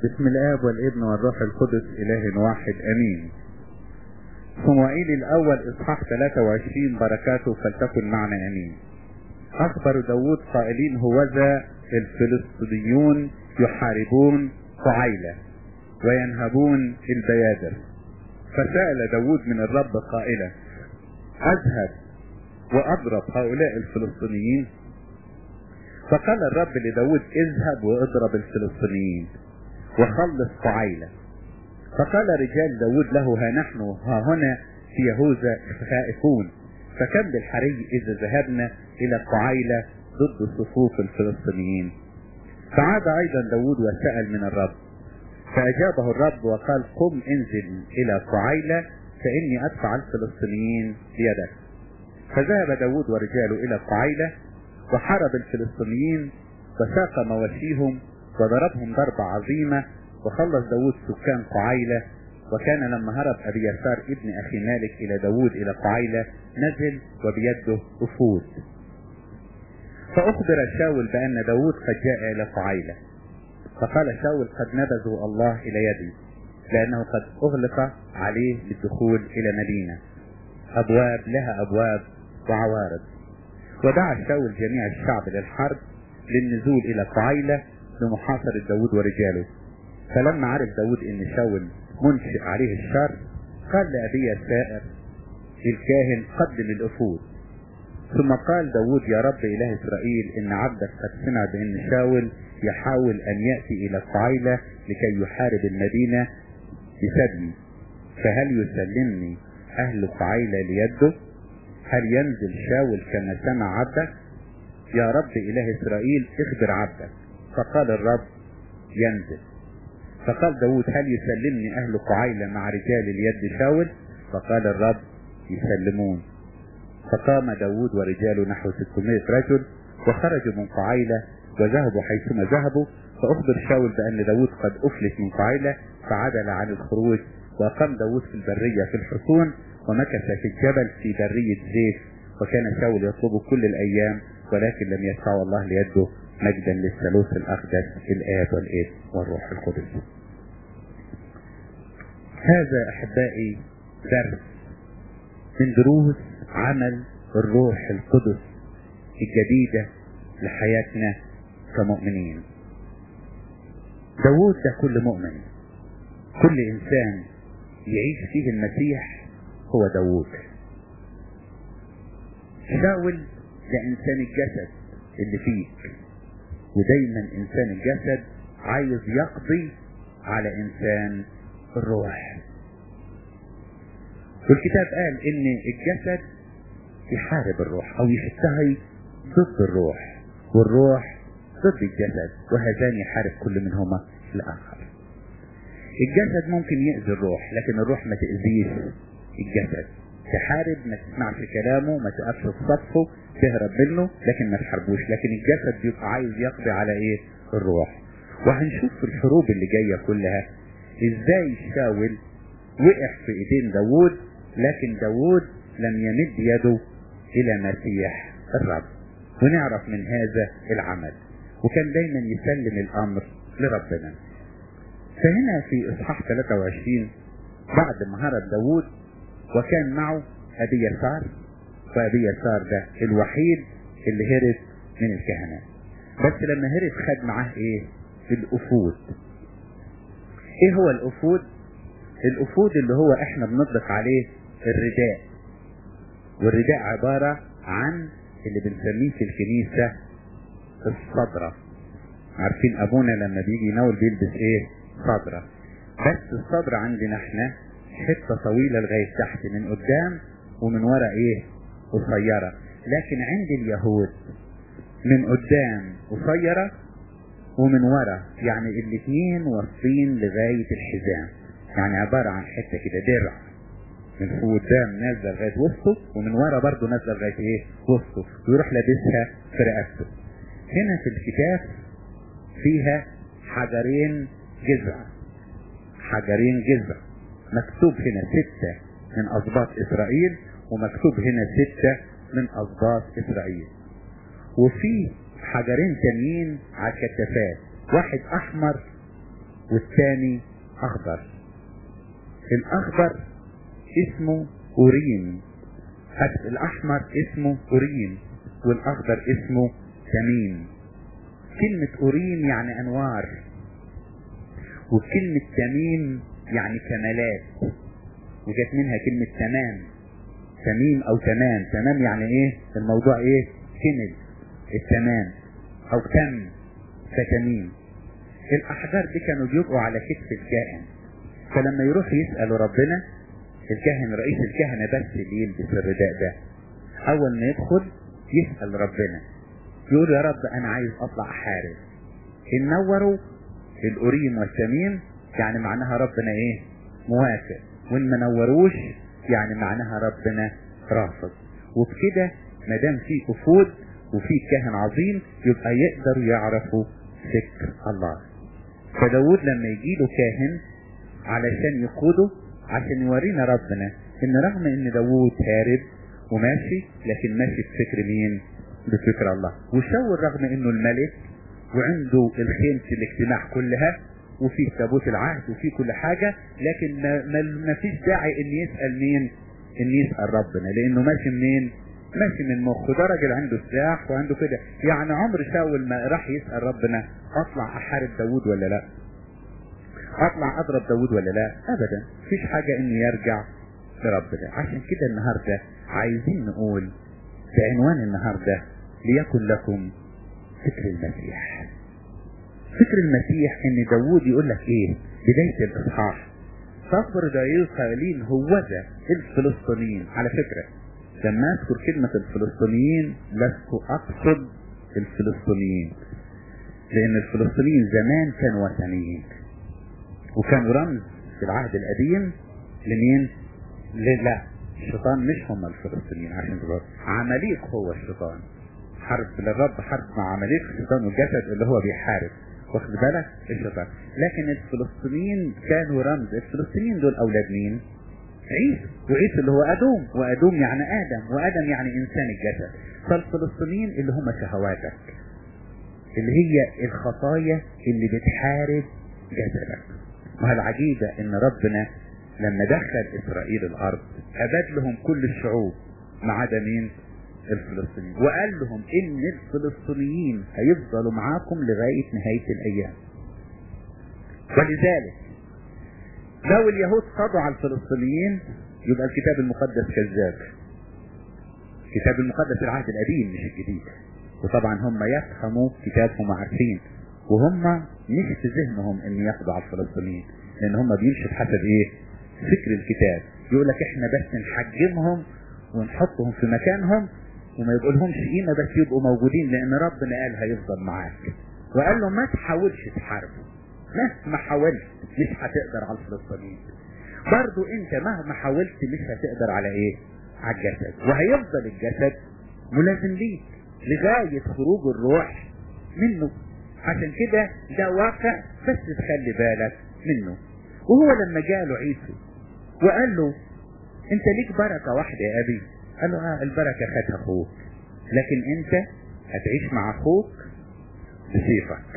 بسم الآب والابن والروح القدس إله واحد أمين صموئيل الأول إصحاح 23 بركاته فلتكن معنا أمين أخبر داود قائلين هوذا الفلسطينيون يحاربون قعيلة وينهبون البيادر فسأل داود من الرب قائلا أذهب وأضرب هؤلاء الفلسطينيين فقال الرب لداود اذهب واضرب الفلسطينيين وخلص قعيلة فقال رجال داود له ها نحن ها هنا في يهوذا خائفون فكم بالحري إذا ذهبنا إلى قعيلة ضد صفوف الفلسطينيين فعاد أيضا داود وسأل من الرب فأجابه الرب وقال قم انزل إلى قعيلة فإني أدفع الفلسطينيين بيدك فذهب داود ورجاله إلى قعيلة وحارب الفلسطينيين وساق مواشيهم وضربهم ضربة عظيمة وخلص داود سكان قعيلة وكان لما هرب أبي يسار ابن أخي مالك إلى داود إلى قعيلة نزل وبيده أفود فأخبر شاول بأن داود قد جاء إلى قعيلة فقال شاول قد نبذوا الله إلى يدي لأنه قد أغلق عليه بالدخول إلى مدينة أبواب لها أبواب وعوارض ودعا شاول جميع الشعب للحرب للنزول إلى قعيلة لمحاصرة داود ورجاله فلما عرف داود ان شاول منشئ عليه الشر قال لأبي السائر الكاهن قدم الأفود ثم قال داود يا رب إله إسرائيل إن عبدك قد سمع بأن شاول يحاول أن يأتي إلى قعيلة لكي يحارب المدينة بسبي فهل يسلمني أهل قعيلة ليده هل ينزل شاول كما سمع عبدك يا رب إله إسرائيل اخبر عبدك فقال الرب ينزل فقال داود هل يسلمني أهل قعيلة مع رجال اليد شاول فقال الرب يسلمون فقام داود ورجاله نحو 600 رجل وخرجوا من قعيلة وذهبوا حيثما ذهبوا فأخبر شاول بأن داود قد أفلت من قعيلة فعدل عن الخروج وأقام داود في البرية في الحصون ومكث في الجبل في برية زيت وكان شاول يطلبه كل الأيام ولكن لم يدفعه الله ليده مجدا للثالوث الأقدس الآب والابن والروح القدس هذا أحبائي درس من دروس عمل الروح القدس الجديدة لحياتنا كمؤمنين داود ده كل مؤمن كل إنسان يعيش فيه المسيح هو داود شاول ده إنسان الجسد اللي فيك ودايما انسان الجسد عايز يقضي على انسان الروح والكتاب قال ان الجسد يحارب الروح او يشتهي ضد الروح والروح ضد الجسد وهذان يحارب كل منهما الاخر الجسد ممكن يأذي الروح لكن الروح ما تأذيش الجسد تحارب ما تسمعش كلامه ما تقفش في صفه تهرب منه لكن ما تحاربوش لكن الجسد بيبقى عايز يقضي على ايه الروح وهنشوف في الحروب اللي جاية كلها ازاي شاول وقع في ايدين داوود لكن داوود لم يمد يده الى مسيح الرب ونعرف من هذا العمل وكان دايما يسلم الامر لربنا فهنا في اصحاح 23 بعد ما هرب داوود وكان معه ابي يسار وابي يسار ده الوحيد اللي هرب من الكهنة بس لما هرب خد معاه ايه الافود ايه هو الافود الافود اللي هو احنا بنطلق عليه الرداء والرداء عبارة عن اللي بنسميه في الكنيسة الصدرة عارفين ابونا لما بيجي يناول بيلبس ايه صدرة بس الصدرة عندنا احنا حتة طويلة لغاية تحت من قدام ومن ورا ايه قصيرة لكن عند اليهود من قدام قصيرة ومن ورا يعني الاثنين واصلين لغاية الحزام يعني عبارة عن حتة كده درع من قدام نازلة لغاية وسطه ومن ورا برضه نازلة لغاية ايه وسطه ويروح لابسها في رقبته هنا في الكتاب فيها حجرين جذع حجرين جذع مكتوب هنا ستة من أسباط إسرائيل ومكتوب هنا ستة من أسباط إسرائيل وفي حجرين تانيين على الكتافات واحد أحمر والثاني اخضر الاخضر اسمه اوريم الاحمر اسمه اوريم والاخضر اسمه تميم كلمة اوريم يعني انوار وكلمة تميم يعني كمالات وجت منها كلمة تمام تميم او تمام تمام يعني ايه الموضوع ايه كمل التمام او تم فتميم الاحجار دي كانوا بيبقوا على كتف الكاهن فلما يروح يسأل ربنا الكاهن رئيس الكهنة بس اللي يلبس الرداء ده اول ما يدخل يسأل ربنا يقول يا رب انا عايز اطلع احارب ان نوروا الأوريم والتميم يعني معناها ربنا ايه موافق وان ما نوروش يعني معناها ربنا رافض وبكده ما دام في افود وفي كاهن عظيم يبقى يقدروا يعرفوا فكر الله فداود لما يجي له كاهن علشان يقوده عشان يورينا ربنا ان رغم ان داود هارب وماشي لكن ماشي بفكر مين بفكر الله وشاور رغم انه الملك وعنده الخيمة الاجتماع كلها وفي تابوت العهد وفي كل حاجة لكن ما, ما, ما فيش داعي ان يسأل مين ان يسأل ربنا لانه ماشي منين ماشي من مخه ده راجل عنده سلاح وعنده كده يعني عمر شاول ما راح يسأل ربنا اطلع احارب داود ولا لا اطلع اضرب داود ولا لا ابدا مفيش حاجة اني يرجع لربنا عشان كده النهاردة عايزين نقول بعنوان النهاردة ليكن لكم فكر المسيح فكر المسيح ان داود يقول لك ايه بداية الاصحاح صبر دايوس قائلين هوذا الفلسطينيين على فكرة لما اذكر كلمة الفلسطينيين لست اقصد الفلسطينيين لان الفلسطينيين زمان كانوا وثنيين وكانوا رمز في العهد القديم لمين لا الشيطان مش هم الفلسطينيين عشان تبقى عمليق هو الشيطان حرب للرب حرب مع عمليق الشيطان والجسد اللي هو بيحارب واخد بالك الشيطان لكن الفلسطينيين كانوا رمز الفلسطينيين دول اولاد مين عيسى وعيسى اللي هو ادوم وادوم يعني ادم وادم يعني انسان الجسد فالفلسطينيين اللي هم شهواتك اللي هي الخطايا اللي بتحارب جسدك ما العجيبة ان ربنا لما دخل اسرائيل الارض اباد لهم كل الشعوب ما عدا مين الفلسطينيين وقال لهم ان الفلسطينيين هيفضلوا معاكم لغاية نهاية الايام ولذلك لو اليهود قضوا على الفلسطينيين يبقى الكتاب المقدس كذاب الكتاب المقدس العهد القديم مش الجديد وطبعا هم يفهموا كتابهم وعارفين وهم مش في ذهنهم ان يقضوا على الفلسطينيين لان هم بيمشوا بحسب ايه فكر الكتاب يقول لك احنا بس نحجمهم ونحطهم في مكانهم وما يبقوا لهمش قيمه بس يبقوا موجودين لان ربنا قال هيفضل معاك وقال له ما تحاولش تحاربه مهما حاولت مش هتقدر على الفلسطينيين برضو انت مهما حاولت مش هتقدر على ايه على الجسد وهيفضل الجسد ملازم ليك لغاية خروج الروح منه عشان كده ده واقع بس تخلي بالك منه وهو لما جاله عيسى وقال له انت ليك بركة واحدة يا ابي قال له اه البركة خدها اخوك لكن انت هتعيش مع اخوك بسيفك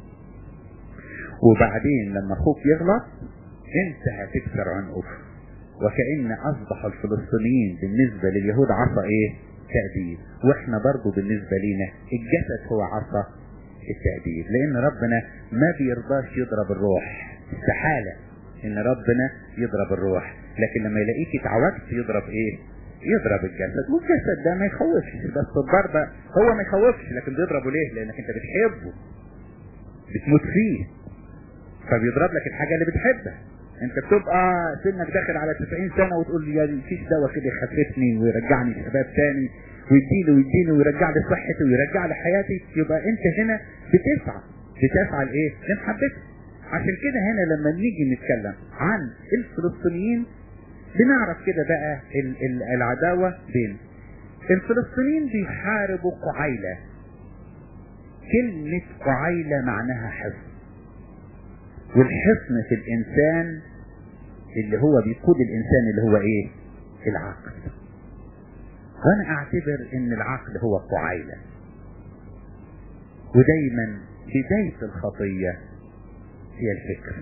وبعدين لما اخوك يغلط انت هتكسر عنقه وكأن اصبح الفلسطينيين بالنسبة لليهود عصا ايه تأديب واحنا برضو بالنسبة لينا الجسد هو عصا التأديب لان ربنا ما بيرضاش يضرب الروح استحالة ان ربنا يضرب الروح لكن لما يلاقيك اتعودت يضرب ايه يضرب الجسد والجسد ده ما يخوفش بس الضربة هو ما يخوفش لكن بيضربه ليه لانك انت بتحبه بتموت فيه فبيضرب لك الحاجة اللي بتحبها انت بتبقى سنك داخل على 90 سنة وتقول لي مفيش دواء كده يخففني ويرجعني شباب تاني ويديني ويديني ويرجع لي صحتي ويرجع لي حياتي يبقى انت هنا بتسعى بتسعى لايه؟ لمحبتك عشان كده هنا لما نيجي نتكلم عن الفلسطينيين بنعرف كده بقى ال ال العداوة بين الفلسطينيين بيحاربوا قعيلة كلمة قعيلة معناها حصن والحصن في الإنسان اللي هو بيقود الإنسان اللي هو إيه العقل وأنا أعتبر إن العقل هو قعيلة ودايما بداية الخطية هي الفكر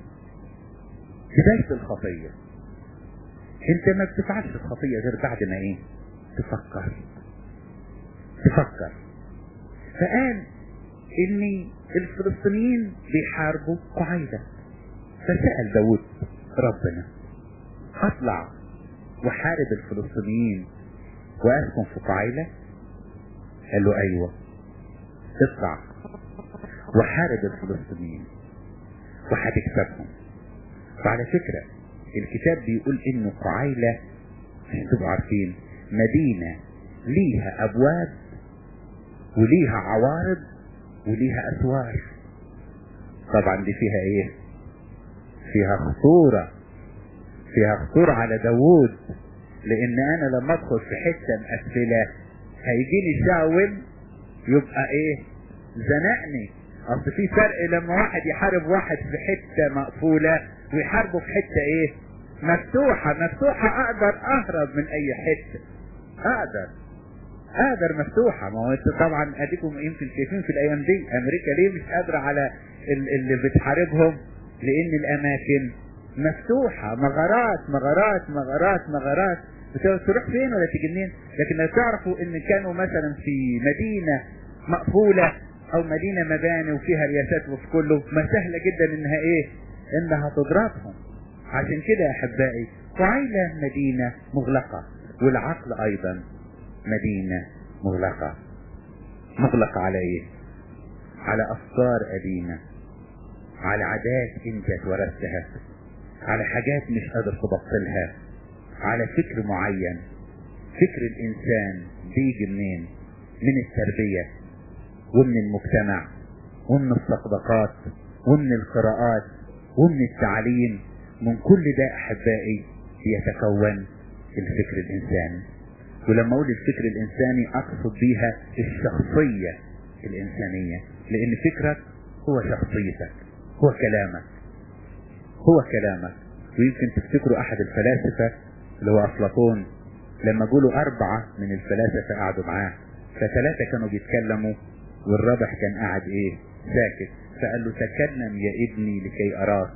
بداية الخطية انت ما بتفعلش الخطية غير بعد ما ايه تفكر تفكر فقال ان الفلسطينيين بيحاربوا قعيدة فسأل داود ربنا اطلع وحارب الفلسطينيين واسكن في قعيلة قال له ايوه اطلع وحارب الفلسطينيين وهتكسبهم وعلى فكرة الكتاب بيقول انه قعيلة عشان تبقوا عارفين مدينة ليها ابواب وليها عوارض وليها اسوار طبعا دي فيها ايه فيها خطورة فيها خطورة على داوود لان انا لما ادخل في حتة مقفلة هيجيني شاول يبقى ايه زنقني اصل في فرق لما واحد يحارب واحد في حتة مقفولة ويحاربه في حتة ايه مفتوحة مفتوحة اقدر اهرب من اي حتة اقدر اقدر مفتوحة ما هو انت طبعا اديكم يمكن شايفين في الايام دي امريكا ليه مش قادرة على اللي بتحاربهم لان الاماكن مفتوحة مغارات مغارات مغارات مغارات تروح فين ولا تيجي منين لكن لو تعرفوا ان كانوا مثلا في مدينة مقفولة او مدينة مباني وفيها رياسات وفي كله ما سهلة جدا انها ايه انها تضربهم عشان كده يا احبائي قعيلة مدينة مغلقة والعقل ايضا مدينة مغلقة مغلقة على ايه على افكار قديمة على عادات انت اتورثتها على حاجات مش قادر تبطلها على فكر معين فكر الانسان بيجي منين من التربية ومن المجتمع ومن الصدقات ومن القراءات ومن التعليم من كل ده احبائي يتكون الفكر الانساني ولما اقول الفكر الانساني اقصد بيها الشخصية الانسانية لان فكرك هو شخصيتك هو كلامك هو كلامك ويمكن تفتكروا احد الفلاسفة اللي هو افلاطون لما جولوا اربعة من الفلاسفة قعدوا معاه فثلاثة كانوا بيتكلموا والرابع كان قاعد ايه ساكت فقال له تكلم يا ابني لكي اراك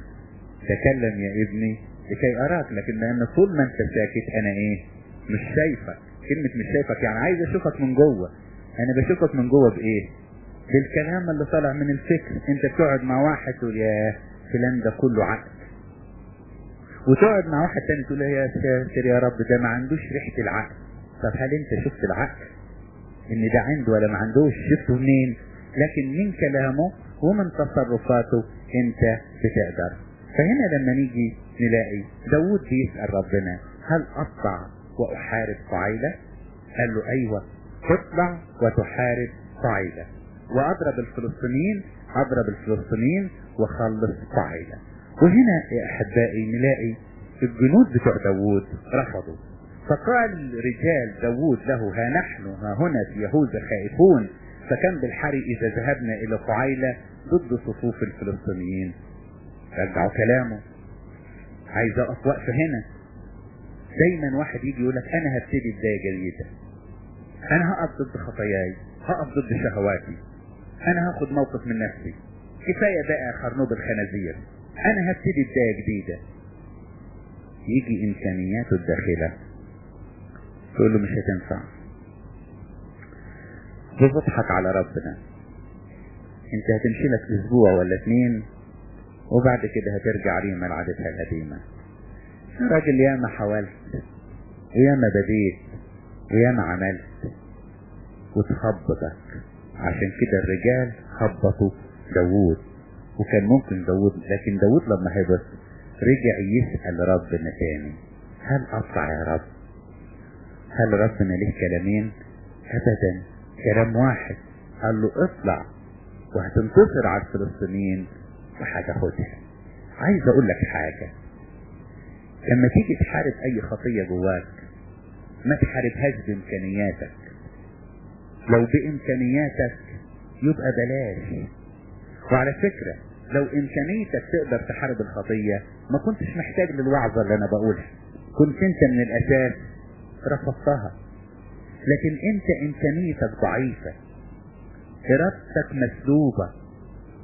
تكلم يا ابني لكي اراك لكن لان طول ما انت ساكت انا ايه مش شايفك كلمة مش شايفك يعني عايز اشوفك من جوه انا بشوفك من جوه بايه بالكلام اللي طالع من الفكر انت بتقعد مع واحد تقول يا فلان ده كله عقل وتقعد مع واحد تاني تقول يا ساتر يا رب ده ما عندوش ريحة العقل طب هل انت شفت العقل ان ده عنده ولا ما عندوش شفته منين لكن من كلامه ومن تصرفاته انت بتقدر فهنا لما نيجي نلاقي داود بيسأل ربنا هل اطلع واحارب قعيلة قال له ايوه تطلع وتحارب قعيلة واضرب الفلسطينيين اضرب الفلسطينيين وخلص قعيلة وهنا يا احبائي نلاقي الجنود بتوع داوود رفضوا فقال رجال داوود له ها نحن ها هنا في يهوذا خائفون فكم بالحري اذا ذهبنا الى قعيلة ضد صفوف الفلسطينيين رجعوا كلامه عايز اقف وقفه هنا دايما واحد يجي يقول لك انا هبتدي بدايه جديده انا هقف ضد خطاياي هقف ضد شهواتي انا هاخد موقف من نفسي كفايه بقى خرنوب الخنازير انا هبتدي بدايه جديده يجي امكانياته الداخله تقول له مش هتنفع بتضحك على ربنا انت هتمشي لك اسبوع ولا اتنين وبعد كده هترجع ريما لعادتها القديمة راجل ياما حاولت وياما بديت وياما عملت وتخبطك عشان كده الرجال خبطوا داوود وكان ممكن داوود لكن داوود لما هبط رجع يسأل ربنا تاني هل أطلع يا رب هل ربنا له كلامين أبدا كلام واحد قال له اطلع وهتنتصر على الفلسطينيين وهتاخدها عايز اقول لك حاجة لما تيجي تحارب اي خطية جواك ما تحاربهاش بامكانياتك لو بامكانياتك يبقى بلاش وعلى فكرة لو امكانيتك تقدر تحارب الخطية ما كنتش محتاج للوعظة اللي انا بقولها كنت انت من الاساس رفضتها لكن انت امكانيتك ضعيفة ارادتك مسلوبة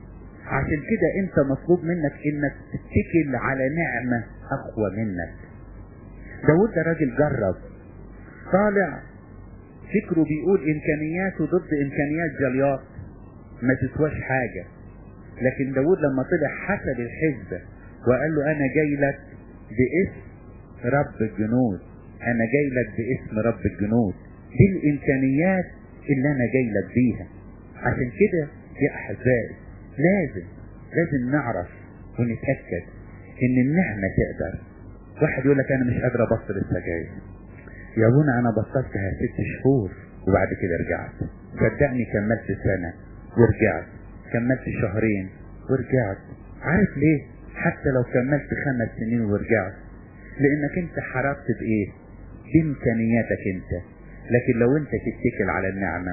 عشان كده انت مطلوب منك انك تتكل على نعمة اقوى منك داود ده راجل جرب طالع فكره بيقول امكانياته ضد امكانيات جليات ما تسواش حاجة لكن داود لما طلع حسب الحزبة وقال له انا جاي لك باسم رب الجنود انا جاي لك باسم رب الجنود دي الامكانيات اللي انا جاي لك بيها عشان كده يا احبائي لازم لازم نعرف ونتأكد ان النعمة تقدر واحد يقول لك انا مش قادر ابطل السجاير يا ابونا انا بطلتها ست شهور وبعد كده رجعت صدقني كملت سنة ورجعت كملت شهرين ورجعت عارف ليه حتى لو كملت خمس سنين ورجعت لانك انت حرقت بايه بامكانياتك انت لكن لو انت تتكل على النعمة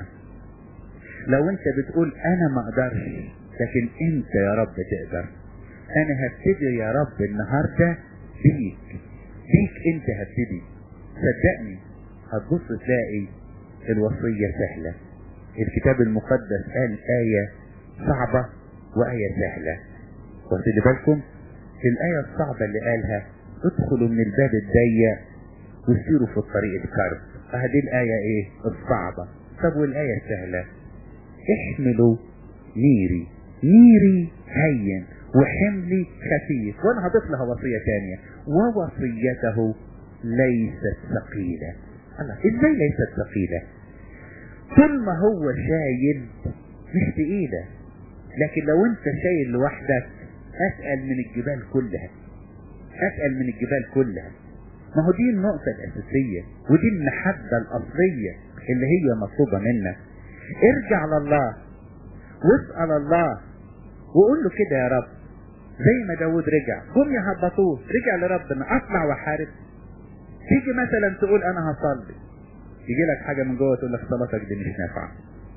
لو انت بتقول انا ما اقدرش لكن انت يا رب تقدر انا هبتدي يا رب النهاردة بيك بيك انت هبتدي صدقني هتبص تلاقي الوصية سهلة الكتاب المقدس قال آية صعبة وآية سهلة واخدين بالكم الآية الصعبة اللي قالها ادخلوا من الباب الضيق وسيروا في الطريق الكرب هذه الآية ايه الصعبة طب والآية السهلة احملوا نيري نيري هين وحملي خفيف وانا هضيف لها وصية تانية ووصيته ليست ثقيلة الله ازاي ليست ثقيلة طول ما هو شايل مش تقيلة لكن لو انت شايل لوحدك اسأل من الجبال كلها اسأل من الجبال كلها ما هو دي النقطة الأساسية ودي المحبة الأصلية اللي هي مطلوبة منك ارجع لله واسأل الله وقول له كده يا رب زي ما داود رجع هم يهبطوه رجع لربنا اطلع واحارب تيجي مثلا تقول انا هصلي يجي لك حاجة من جوه تقول لك صلاتك دي مش نافعة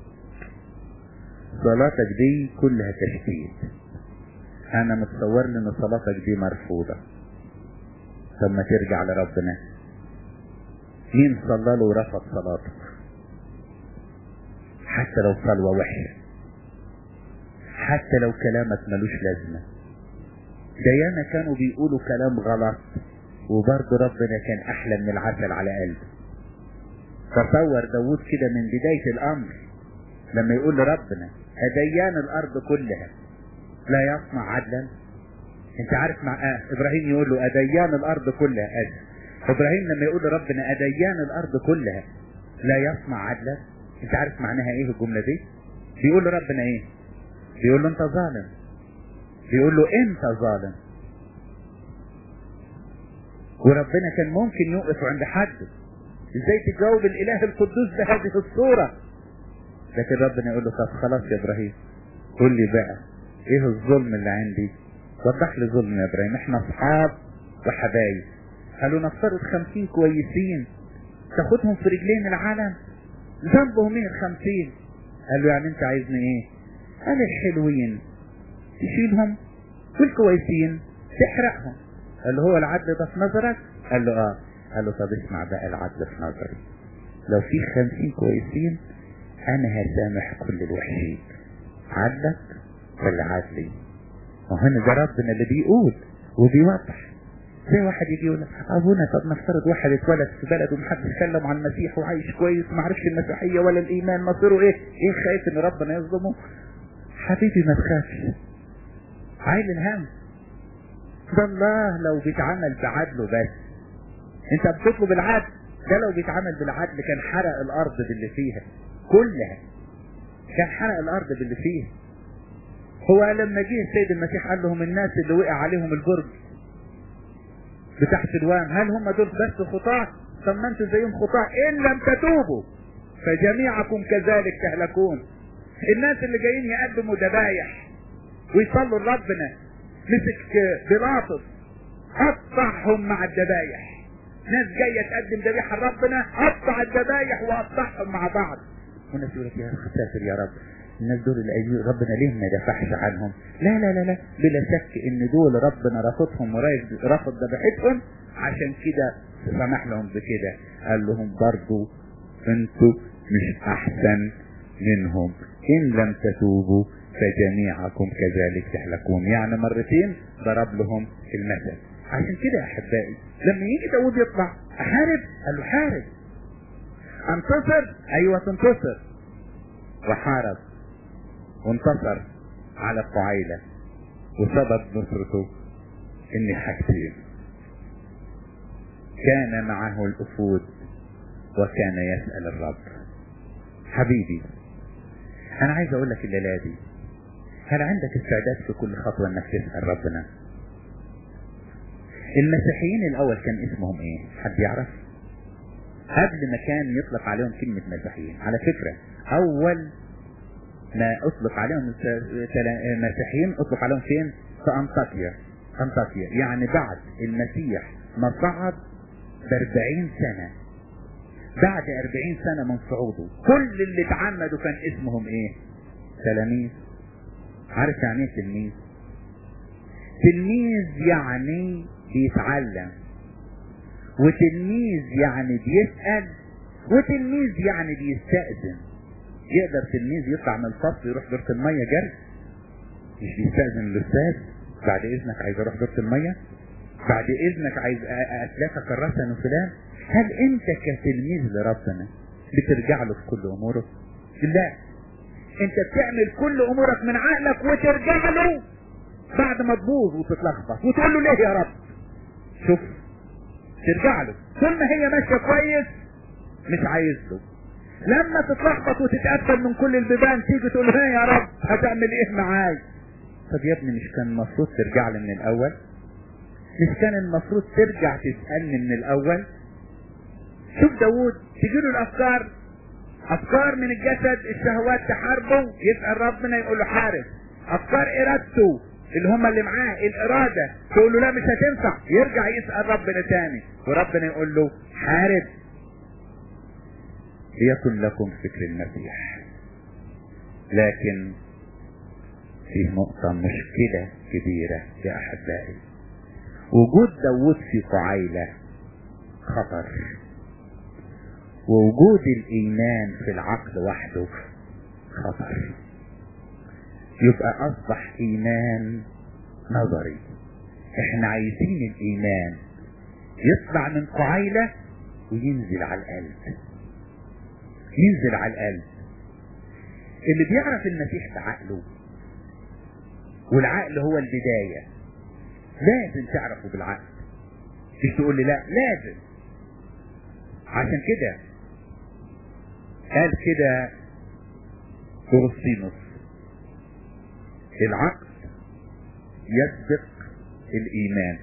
صلاتك دي كلها تشتيت انا متصور لي ان صلاتك دي مرفوضة طب ما ترجع لربنا مين صلى له ورفض صلاته حتى لو صلوة وحشة حتى لو كلامك ملوش لازمة ده ياما كانوا بيقولوا كلام غلط وبرضه ربنا كان احلى من العسل على قلبه تصور داود كده من بداية الامر لما يقول لربنا اديان الارض كلها لا يصنع عدلا انت عارف مع آه ابراهيم يقول له اديان الارض كلها أد. ابراهيم لما يقول لربنا اديان الارض كلها لا يصنع عدلا انت عارف معناها ايه الجملة دي بيقول لربنا ايه بيقول له انت ظالم بيقول له انت ظالم وربنا كان ممكن يوقف عند حد ازاي تجاوب الاله القدوس بهذه الصورة لكن ربنا يقول له طب خلاص يا ابراهيم قول لي بقى ايه الظلم اللي عندي وضح لي ظلم يا ابراهيم احنا اصحاب وحبايب قالوا نفترض خمسين كويسين تاخدهم في رجلين العالم ذنبهم ايه الخمسين قال له يعني انت عايزني ايه قال الحلوين تشيلهم والكويسين تحرقهم قال له هو العدل ده في نظرك قال له اه قال له طب اسمع بقى العدل في نظري لو في خمسين كويسين انا هسامح كل الوحشين عدلك ولا عدلي وهنا ده ربنا اللي بيقول وبيوضح زي واحد يجي يقول ابونا طب نفترض واحد اتولد في بلد ومحدش اتكلم عن المسيح وعايش كويس وما عرفش المسيحيه ولا الايمان مصيره ايه ايه خايف ان ربنا يظلمه حبيبي ما تخافش عايل الهم ده الله لو بيتعامل بعدله بس انت بتطلب العدل ده لو بيتعامل بالعدل كان حرق الارض باللي فيها كلها كان حرق الارض باللي فيها هو لما جه السيد المسيح قال لهم الناس اللي وقع عليهم البرج بتاع سلوان هل هم دول بس خطاة طب ما انتوا زيهم خطاة ان لم تتوبوا فجميعكم كذلك تهلكون الناس اللي جايين يقدموا ذبايح ويصلوا لربنا مسك بلاطس قطعهم مع الذبايح ناس جاية تقدم ذبيحة لربنا قطع الذبايح وقطعهم مع بعض والناس يقول لك يا ساتر يا رب الناس دول اللي ربنا ليه ما دفعش عنهم لا لا لا لا بلا شك ان دول ربنا رفضهم ورفض ذبيحتهم عشان كده سمح لهم بكده قال لهم برضو انتوا مش احسن منهم ان لم تتوبوا فجميعكم كذلك تهلكون يعني مرتين ضرب لهم المثل عشان كده يا احبائي لما يجي داود يطلع احارب قال له حارب انتصر ايوه تنتصر وحارب وانتصر على القعيلة وسبب نصرته ان حاجتين كان معه الافود وكان يسأل الرب حبيبي انا عايز اقول لك الليلة دي هل عندك استعداد في كل خطوة انك تسأل ربنا المسيحيين الاول كان اسمهم ايه حد يعرف قبل ما كان يطلق عليهم كلمة مسيحيين على فكرة اول ما اطلق عليهم مسيحيين اطلق عليهم فين في انطاكيا انطاكيا يعني بعد المسيح ما صعد باربعين سنة بعد اربعين سنة من صعوده كل اللي اتعمدوا كان اسمهم ايه تلاميذ عارف يعني ايه تلميذ تلميذ يعني بيتعلم وتلميذ يعني بيسأل وتلميذ يعني بيستأذن يقدر تلميذ يطلع من الفصل يروح دورة المية جري مش بيستأذن الأستاذ بعد إذنك عايز أروح دورة المية بعد إذنك عايز أتلاقى كراسة فلان هل أنت كتلميذ لربنا بترجع له في كل أمورك؟ لا أنت بتعمل كل أمورك من عقلك وترجع له بعد ما تبوظ وتتلخبط وتقول له ليه يا رب؟ شوف ترجع له طول ما هي ماشيه كويس مش عايز له لما تتلخبط وتتقفل من كل البيبان تيجي تقول له يا رب هتعمل ايه معاي طب يا ابني مش كان المفروض ترجع لي من الاول مش كان المفروض ترجع تسألني من الاول شوف داوود تجيله الافكار افكار من الجسد الشهوات تحاربه يسأل ربنا يقول له حارب افكار ارادته اللي هم اللي معاه الارادة تقول له لا مش هتنفع يرجع يسأل ربنا تاني وربنا يقول له حارب ليكن لكم فكر المسيح لكن فيه نقطة مشكلة كبيرة يا أحبائي وجود داوود في قعيلة خطر ووجود الإيمان في العقل وحده خطر يبقى أصبح إيمان نظري احنا عايزين الإيمان يطلع من قعيلة وينزل على القلب ينزل على القلب اللي بيعرف المسيح بعقله والعقل هو البداية لازم تعرفه بالعقل مش تقول لي لا لازم عشان كده قال كده أغسطينوس العقل يسبق الإيمان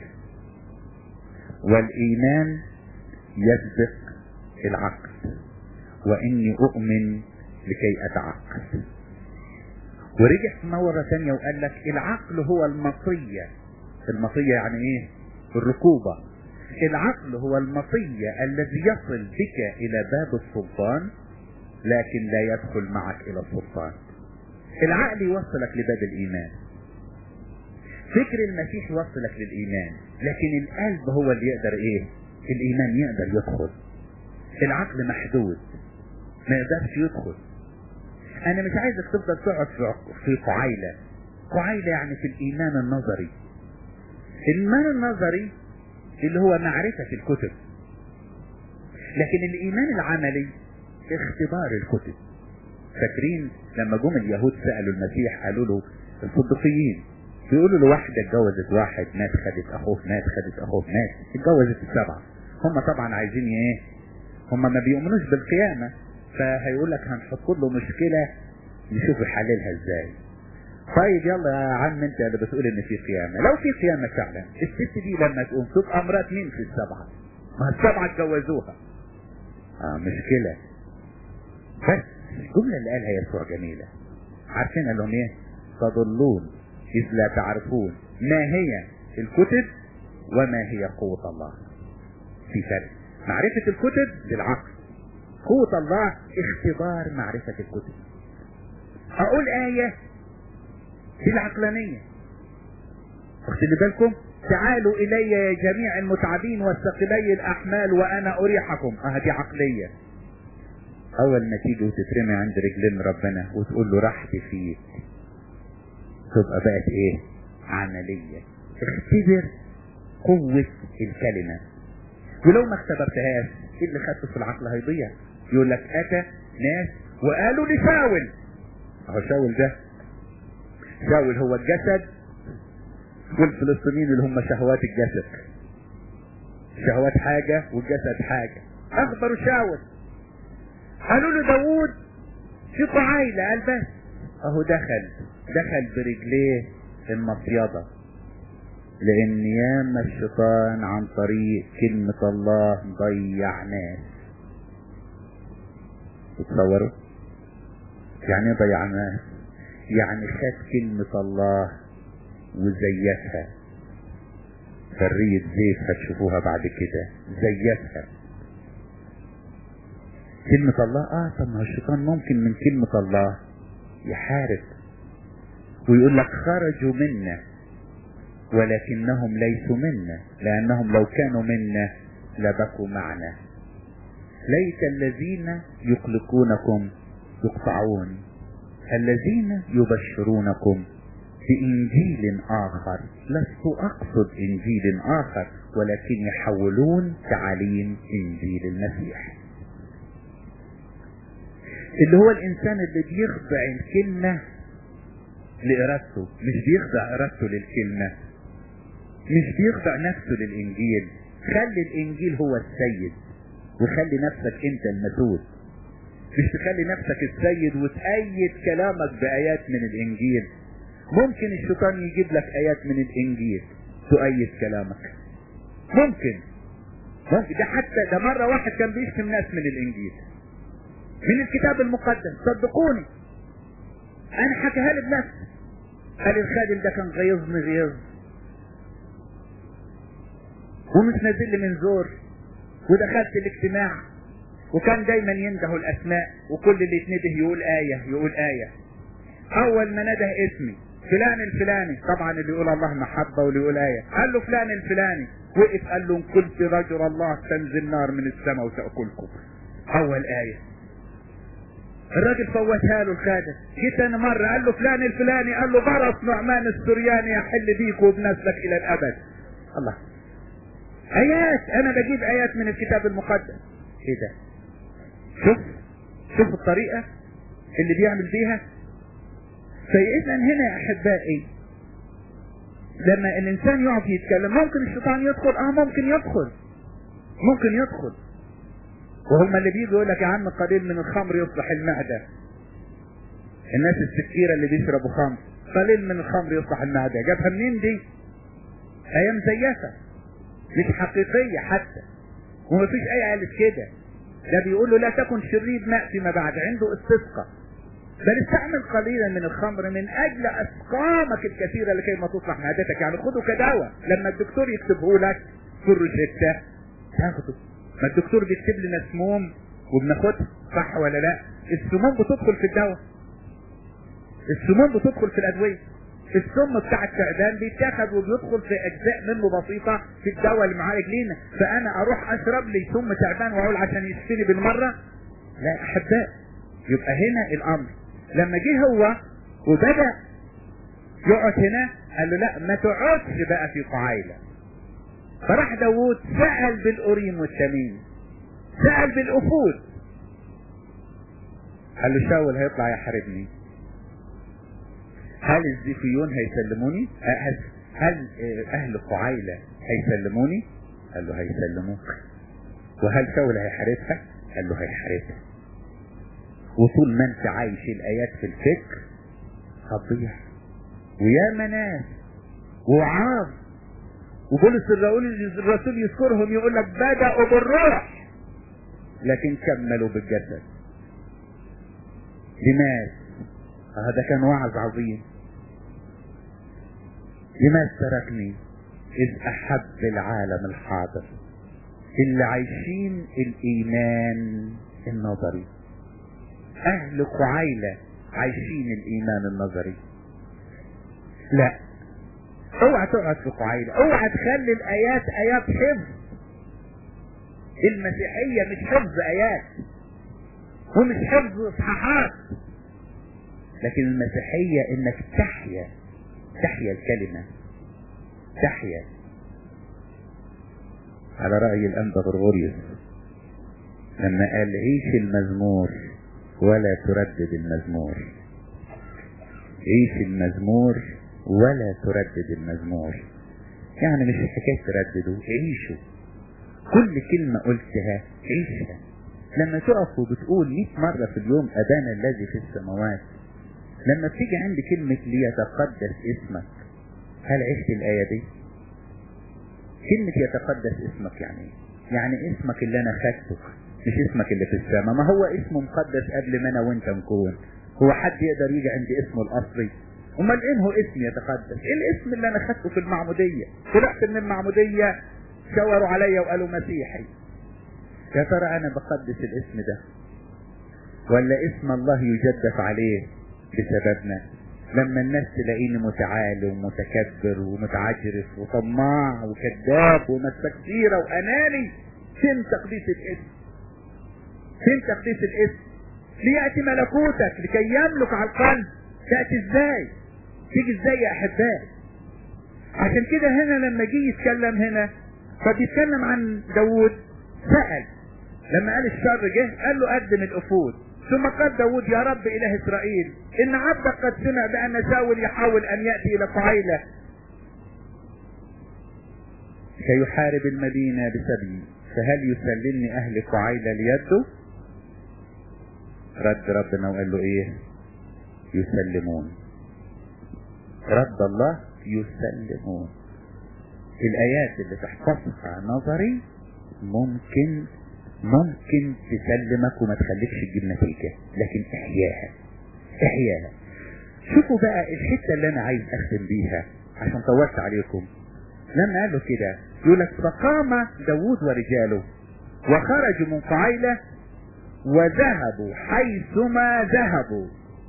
والإيمان يسبق العقل وإني أؤمن لكي أتعقل ورجع مرة ثانية وقال لك العقل هو المطية المطية يعني ايه الركوبة العقل هو المطية الذي يصل بك إلى باب السلطان لكن لا يدخل معك إلى السلطان العقل يوصلك لباب الإيمان فكر المسيح يوصلك للإيمان لكن القلب هو اللي يقدر إيه الإيمان يقدر يدخل العقل محدود ما يقدرش يدخل أنا مش عايزك تفضل تقعد في قعيلة قعيلة يعني في الإيمان النظري الإيمان النظري اللي هو معرفة الكتب لكن الإيمان العملي اختبار الكتب فاكرين لما جم اليهود سألوا المسيح قالوا له الصدقيين بيقولوا له واحدة اتجوزت واحد مات خدت اخوه مات خدت اخوه مات اتجوزت السبعة هم طبعا عايزين ايه هم ما بيؤمنوش بالقيامة فهيقول لك هنحط له مشكلة نشوف يحللها ازاي طيب يلا يا عم انت اللي بتقول ان في قيامة لو في قيامة فعلا الست دي لما تقوم تبقى مرات مين في السبعة ما السبعة اتجوزوها اه مشكلة بس الجملة اللي قالها يسوع جميلة عارفين قال لهم ايه تضلون إذ لا تعرفون ما هي الكتب وما هي قوة الله في فرق معرفة الكتب بالعقل قوة الله اختبار معرفة الكتب أقول آية بالعقلانية واخد بالكم تعالوا إلي يا جميع المتعبين والثقلي الأحمال وأنا أريحكم اه دي عقلية أول ما تيجي وتترمي عند رجلين ربنا وتقول له راحتي فيك تبقى بقت ايه عملية اختبر قوة الكلمة ولو ما اختبرتهاش ايه اللي خدته في العقل هيضيع يقول لك اتى ناس وقالوا لشاول اهو شاول ده شاول هو الجسد والفلسطينيين اللي هم شهوات الجسد شهوات حاجة والجسد حاجة اخبروا شاول قالوا له داوود في قعيلة قال بس اهو دخل دخل برجليه المصيدة لان ياما الشيطان عن طريق كلمة الله ضيع ناس تصوروا يعني ايه ضيع ناس يعني خد كلمة الله وزيتها فرية زيت هتشوفوها بعد كده زيتها كلمة الله اه طب ما الشيطان ممكن من كلمة الله يحارب ويقول لك خرجوا منا ولكنهم ليسوا منا لانهم لو كانوا منا لبقوا معنا ليت الذين يقلقونكم يقطعون الذين يبشرونكم بإنجيل آخر لست أقصد إنجيل آخر ولكن يحولون تعاليم إنجيل المسيح اللي هو الإنسان اللي بيخضع الكلمة لإرادته مش بيخضع إرادته للكلمة مش بيخضع نفسه للإنجيل خلي الإنجيل هو السيد وخلي نفسك أنت المسؤول مش تخلي نفسك السيد وتأيد كلامك بآيات من الإنجيل ممكن الشيطان يجيب لك آيات من الإنجيل تؤيد كلامك ممكن ممكن ده حتى ده مرة واحد كان بيشتم ناس من الإنجيل من الكتاب المقدس صدقوني أنا حكيها لي بنفسي قال الخادم ده كان غيظني غيظ ومش نازل لي من زور ودخلت الاجتماع وكان دايما ينده الاسماء وكل اللي يتنده يقول آية يقول آية اول ما نده اسمي فلان الفلاني طبعا اللي يقول الله محبة واللي يقول آية قال له فلان الفلاني وقف قال له ان كنت رجل الله تنزل نار من السماء وتأكلكم اول آية الراجل فوتها له الخادم جيت انا مرة قال له فلان الفلاني قال له برص نعمان السرياني يحل بيك وبنسلك الى الابد الله ايات انا بجيب ايات من الكتاب المقدس ايه ده شوف شوف الطريقة اللي بيعمل بيها فإذا هنا يا أحبائي لما الإنسان يقعد يتكلم ممكن الشيطان يدخل اه ممكن يدخل ممكن يدخل وهم اللي بيجوا يقول لك يا عم قليل من الخمر يصلح المعدة الناس السكيرة اللي بيشربوا خمر قليل من الخمر يصلح المعدة جابها منين دي هي مزيفة مش حقيقية حتى ومفيش أي قالت كده ده بيقول له لا تكن شريد ماء فيما بعد عنده استسقى بل استعمل قليلا من الخمر من اجل اسقامك الكثيره لكي ما تصلح معدتك يعني خده كدواء لما الدكتور يكتبه لك في الروشته تاخده ما الدكتور بيكتب لنا سموم وبناخدها صح ولا لا السموم بتدخل في الدواء السموم بتدخل في الادويه السم بتاع التعبان بيتاخد وبيدخل في اجزاء منه بسيطه في الدواء اللي معاه رجلينا فانا اروح اشرب لي سم تعبان واقول عشان يشفيني بالمره لا احباء يبقى هنا الامر لما جه هو وبدا يقعد هنا قال له لا ما تقعدش بقى في قعيله فراح داوود سأل بالأوريم والتميم سأل بالأفود قال له شاول هيطلع يحاربني هل الزيفيون هيسلموني هل, هل اهل قعيلة هيسلموني قال له هيسلموك وهل شاول هيحاربها قال له هيحاربها وطول ما انت عايش الايات في الفكر هتضيع ويا مناس وعاظ وبولس الرسول الرسول يذكرهم يقول لك بدأوا بالروح لكن كملوا بالجسد لماذا هذا كان وعظ عظيم لماذا تركني إذ أحب العالم الحاضر اللي عايشين الإيمان النظري أهل قعيلة عايشين الإيمان النظري لا اوعى تقعد في قعيلة اوعى تخلي الآيات آيات حفظ المسيحية مش حفظ آيات ومش حفظ إصحاحات لكن المسيحية انك تحيا تحيا الكلمة تحيا على رأي الأنبا غرغوريوس لما قال عيش المزمور ولا تردد المزمور عيش المزمور ولا تردد المزمور يعني مش حكاية ترددوا عيشوا كل كلمة قلتها عيشها لما تقف وبتقول 100 مرة في اليوم أبانا الذي في السماوات لما بتيجي عند كلمة ليتقدس اسمك هل عشت الآية دي؟ كلمة يتقدس اسمك يعني ايه؟ يعني اسمك اللي أنا خدته مش اسمك اللي في السماء ما هو اسمه مقدس قبل ما أنا وأنت نكون هو حد يقدر يجي عند اسمه الأصلي امال ايه هو اسم يتقدس ايه الاسم اللي انا خدته في المعمودية طلعت من المعمودية شاوروا عليا وقالوا مسيحي يا ترى انا بقدس الاسم ده ولا اسم الله يجدف عليه بسببنا لما الناس تلاقيني متعالي ومتكبر ومتعجرف وطماع وكذاب ومستكبيرة واناني فين تقديس الاسم فين تقديس الاسم ليأتي ملكوتك لكي يملك على القلب تأتي ازاي تيجي ازاي يا احبائي عشان كده هنا لما جه يتكلم هنا فبيتكلم عن داوود سأل لما قال الشر جه قال له قدم الافود ثم قال داود يا رب اله اسرائيل ان عبدك قد سمع بان شاول يحاول ان ياتي الى قعيله سيحارب المدينه بسبي فهل يسلمني اهل قعيله ليده رد ربنا وقال له ايه يسلمون رد الله يسلمون الايات اللي تحفظها نظري ممكن ممكن تسلمك وما تخليكش تجيب نتيجة لكن احياها احياها شوفوا بقى الحتة اللي انا عايز اختم بيها عشان طولت عليكم لما قالوا كده يقول لك فقام داوود ورجاله وخرجوا من قعيلة وذهبوا حيثما ذهبوا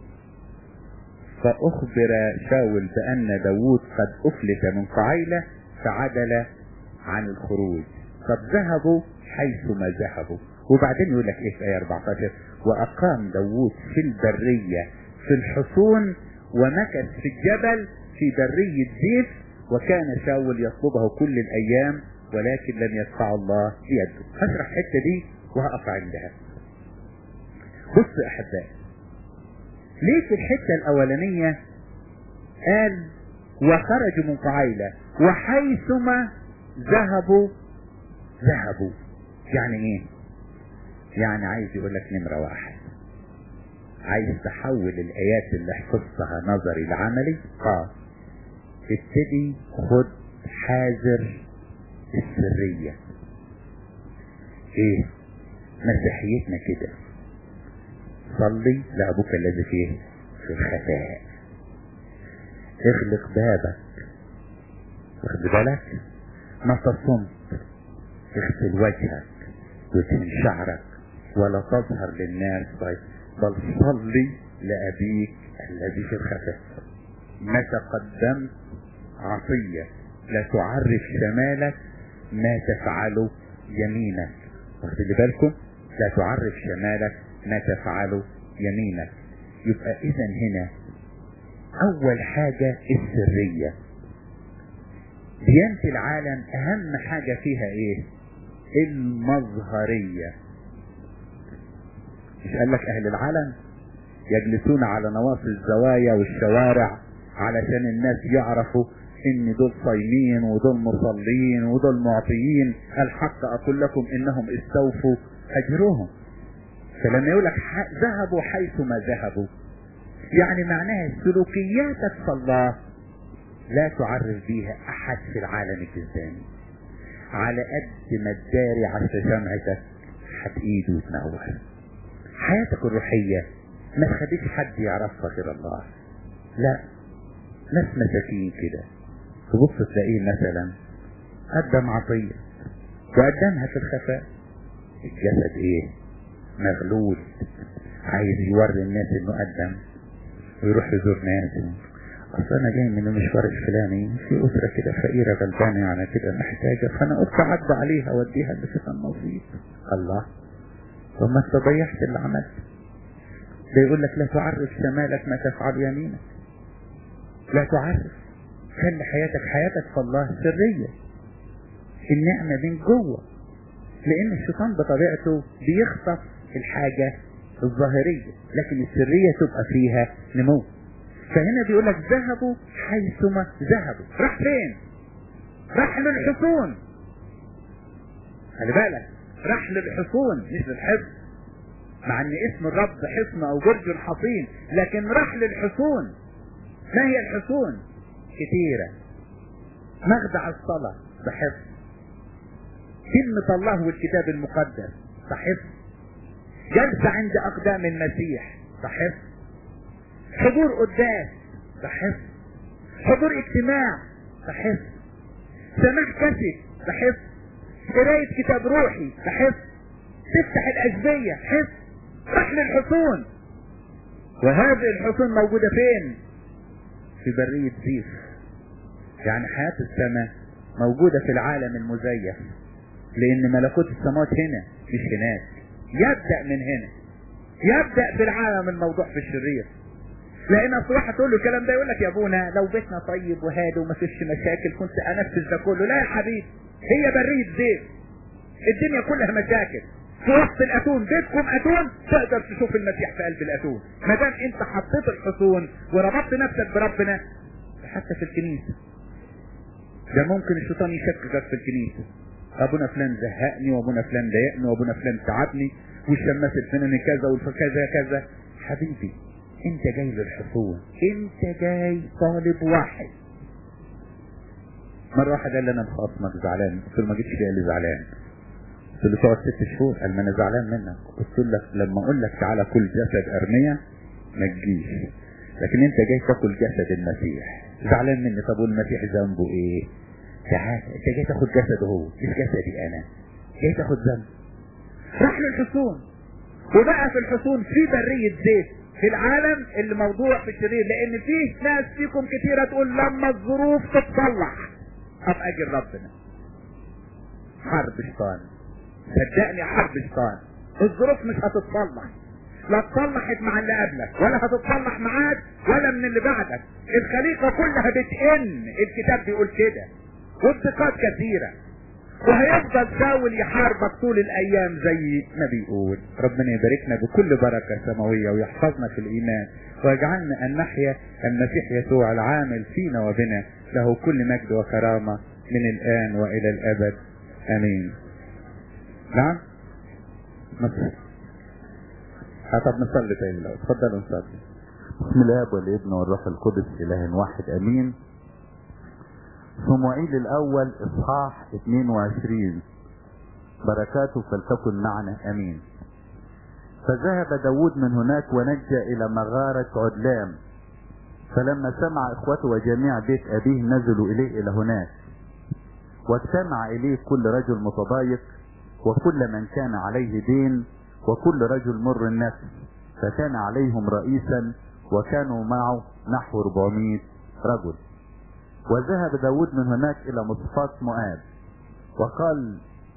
فأخبر شاول بأن داوود قد أفلت من قعيلة فعدل عن الخروج قد ذهبوا حيثما ذهبوا وبعدين يقول لك ايه في آية 14 وأقام داوود في البرية في الحصون ومكث في الجبل في برية زيف وكان شاول يطلبه كل الأيام ولكن لم يدفع الله بيده هشرح الحتة دي وهقف عندها بصوا يا أحبائي ليه في الحتة الأولانية قال وخرجوا من قعيلة وحيثما ذهبوا ذهبوا يعني ايه يعني عايز يقول لك نمرة واحد عايز تحول الآيات اللي حفظتها نظري لعملي اه ابتدي خد حاذر السرية ايه مسيحيتنا كده صلي لأبوك الذي فيه في الخفاء اغلق بابك واخد بالك ما تصمت اغسل وجهك وادهن شعرك ولا تظهر للناس طيب بل صلي لأبيك الذي في الخفاء متى قدمت عطية لا تعرف شمالك ما تفعله يمينك واخد بالكم لا تعرف شمالك ما تفعله يمينك يبقى اذا هنا اول حاجة السرية ديانة العالم اهم حاجة فيها ايه المظهرية مش قال لك اهل العالم يجلسون على نواصي الزوايا والشوارع علشان الناس يعرفوا ان دول صايمين ودول مصلين ودول معطيين الحق اقول لكم انهم استوفوا اجرهم فلما يقول لك ذهبوا حيثما ذهبوا يعني معناها سلوكياتك في الله لا تعرف بيها احد في العالم الجسداني على قد ما تداري على شمعتك هتقيد وتنور حياتك الروحية ما تخليش حد يعرفها غير الله لا ناس مساكين كده تبص تلاقيه مثلا قدم عطية وقدمها في الخفاء الجسد ايه مغلول عايز يوري الناس انه قدم ويروح يزور ناس اصل انا جاي من المشوار الفلاني في اسرة كده فقيرة غلبانة يعني كده محتاجة فانا قلت اعدي عليها واديها اللي فيها النصيب الله طب ما انت ضيعت اللي عملت ده يقول لك لا تعرف شمالك ما تفعل يمينك لا تعرف خلي حياتك حياتك في الله سرية النعمة من جوه لان الشيطان بطبيعته بيخطف الحاجة الظاهرية لكن السرية تبقى فيها نمو فهنا بيقول لك ذهبوا حيثما ذهبوا راح فين راح للحصون خلي بالك راح للحصون مش للحصن مع ان اسم الرب حصن او برج حصين لكن راح للحصون ما هي الحصون كثيرة مخدع الصلاة بحفظ كلمة الله والكتاب المقدس بحفظ جلسة عند أقدام المسيح بحفظ حضور قداس بحفظ حضور اجتماع بحفظ سماع كسب بحفظ قراية كتاب روحي بحفظ تفتح الأجبية حفظ رحل الحصون وهذه الحصون موجودة فين في برية زيف يعني حياة السماء موجودة في العالم المزيف لأن ملكوت السماوات هنا مش هناك يبدأ من هنا يبدأ في العالم الموضوع في الشرير لان اصل واحد تقول له الكلام ده يقول لك يا ابونا لو بيتنا طيب وهادي وما فيش مشاكل كنت انفذ ده كله لا يا حبيبي هي برية زيت الدنيا كلها مشاكل في وسط الاتون بيتكم اتون تقدر تشوف المسيح في قلب الاتون ما دام انت حطيت الحصون وربطت نفسك بربنا حتى في الكنيسه ده ممكن الشيطان يشككك في الكنيسه ابونا فلان زهقني وابونا فلان ضايقني وابونا فلان تعبني والشماس الفلاني كذا والكذا كذا حبيبي انت جاي للحصول انت جاي طالب واحد مرة واحد قال لي انا مخاصمك زعلان قلت له ما جيتش ليه لي زعلان قلت له تقعد ست شهور قال ما انا زعلان منك قلت لك لما اقول لك تعالى كل جسد ارمية ما تجيش لكن انت جاي تاكل جسد المسيح زعلان مني طب والمسيح ذنبه ايه تعال انت جاي تاخد جسده هو مش جسدي انا جاي تاخد ذنب راح للحصون وبقى في الحصون في برية زيت في العالم اللي موضوع في الشرير لان فيه ناس فيكم كتيرة تقول لما الظروف تتصلح ابقى اجي ربنا حرب شيطان صدقني حرب شيطان الظروف مش هتتصلح لا اتصلحت مع اللي قبلك ولا هتتصلح معاك ولا من اللي بعدك الخليقة كلها بتئن الكتاب بيقول كده والثقات كثيرة وهيفضل شاول يحاربك طول الايام زي ما بيقول ربنا يباركنا بكل بركة سماوية ويحفظنا في الايمان ويجعلنا ان نحيا المسيح يسوع العامل فينا وبنا له كل مجد وكرامة من الان والى الابد امين نعم مصر طب نصلي تاني لو اتفضلوا نصلي بسم الاب والابن والروح القدس اله واحد امين صموئيل الاول اصحاح 22 بركاته فلتكن معنا امين فذهب داود من هناك ونجى الى مغارة عدلام فلما سمع اخوته وجميع بيت ابيه نزلوا اليه الى هناك واجتمع اليه كل رجل متضايق وكل من كان عليه دين وكل رجل مر النفس فكان عليهم رئيسا وكانوا معه نحو 400 رجل وذهب داود من هناك الى مصفات مؤاب وقال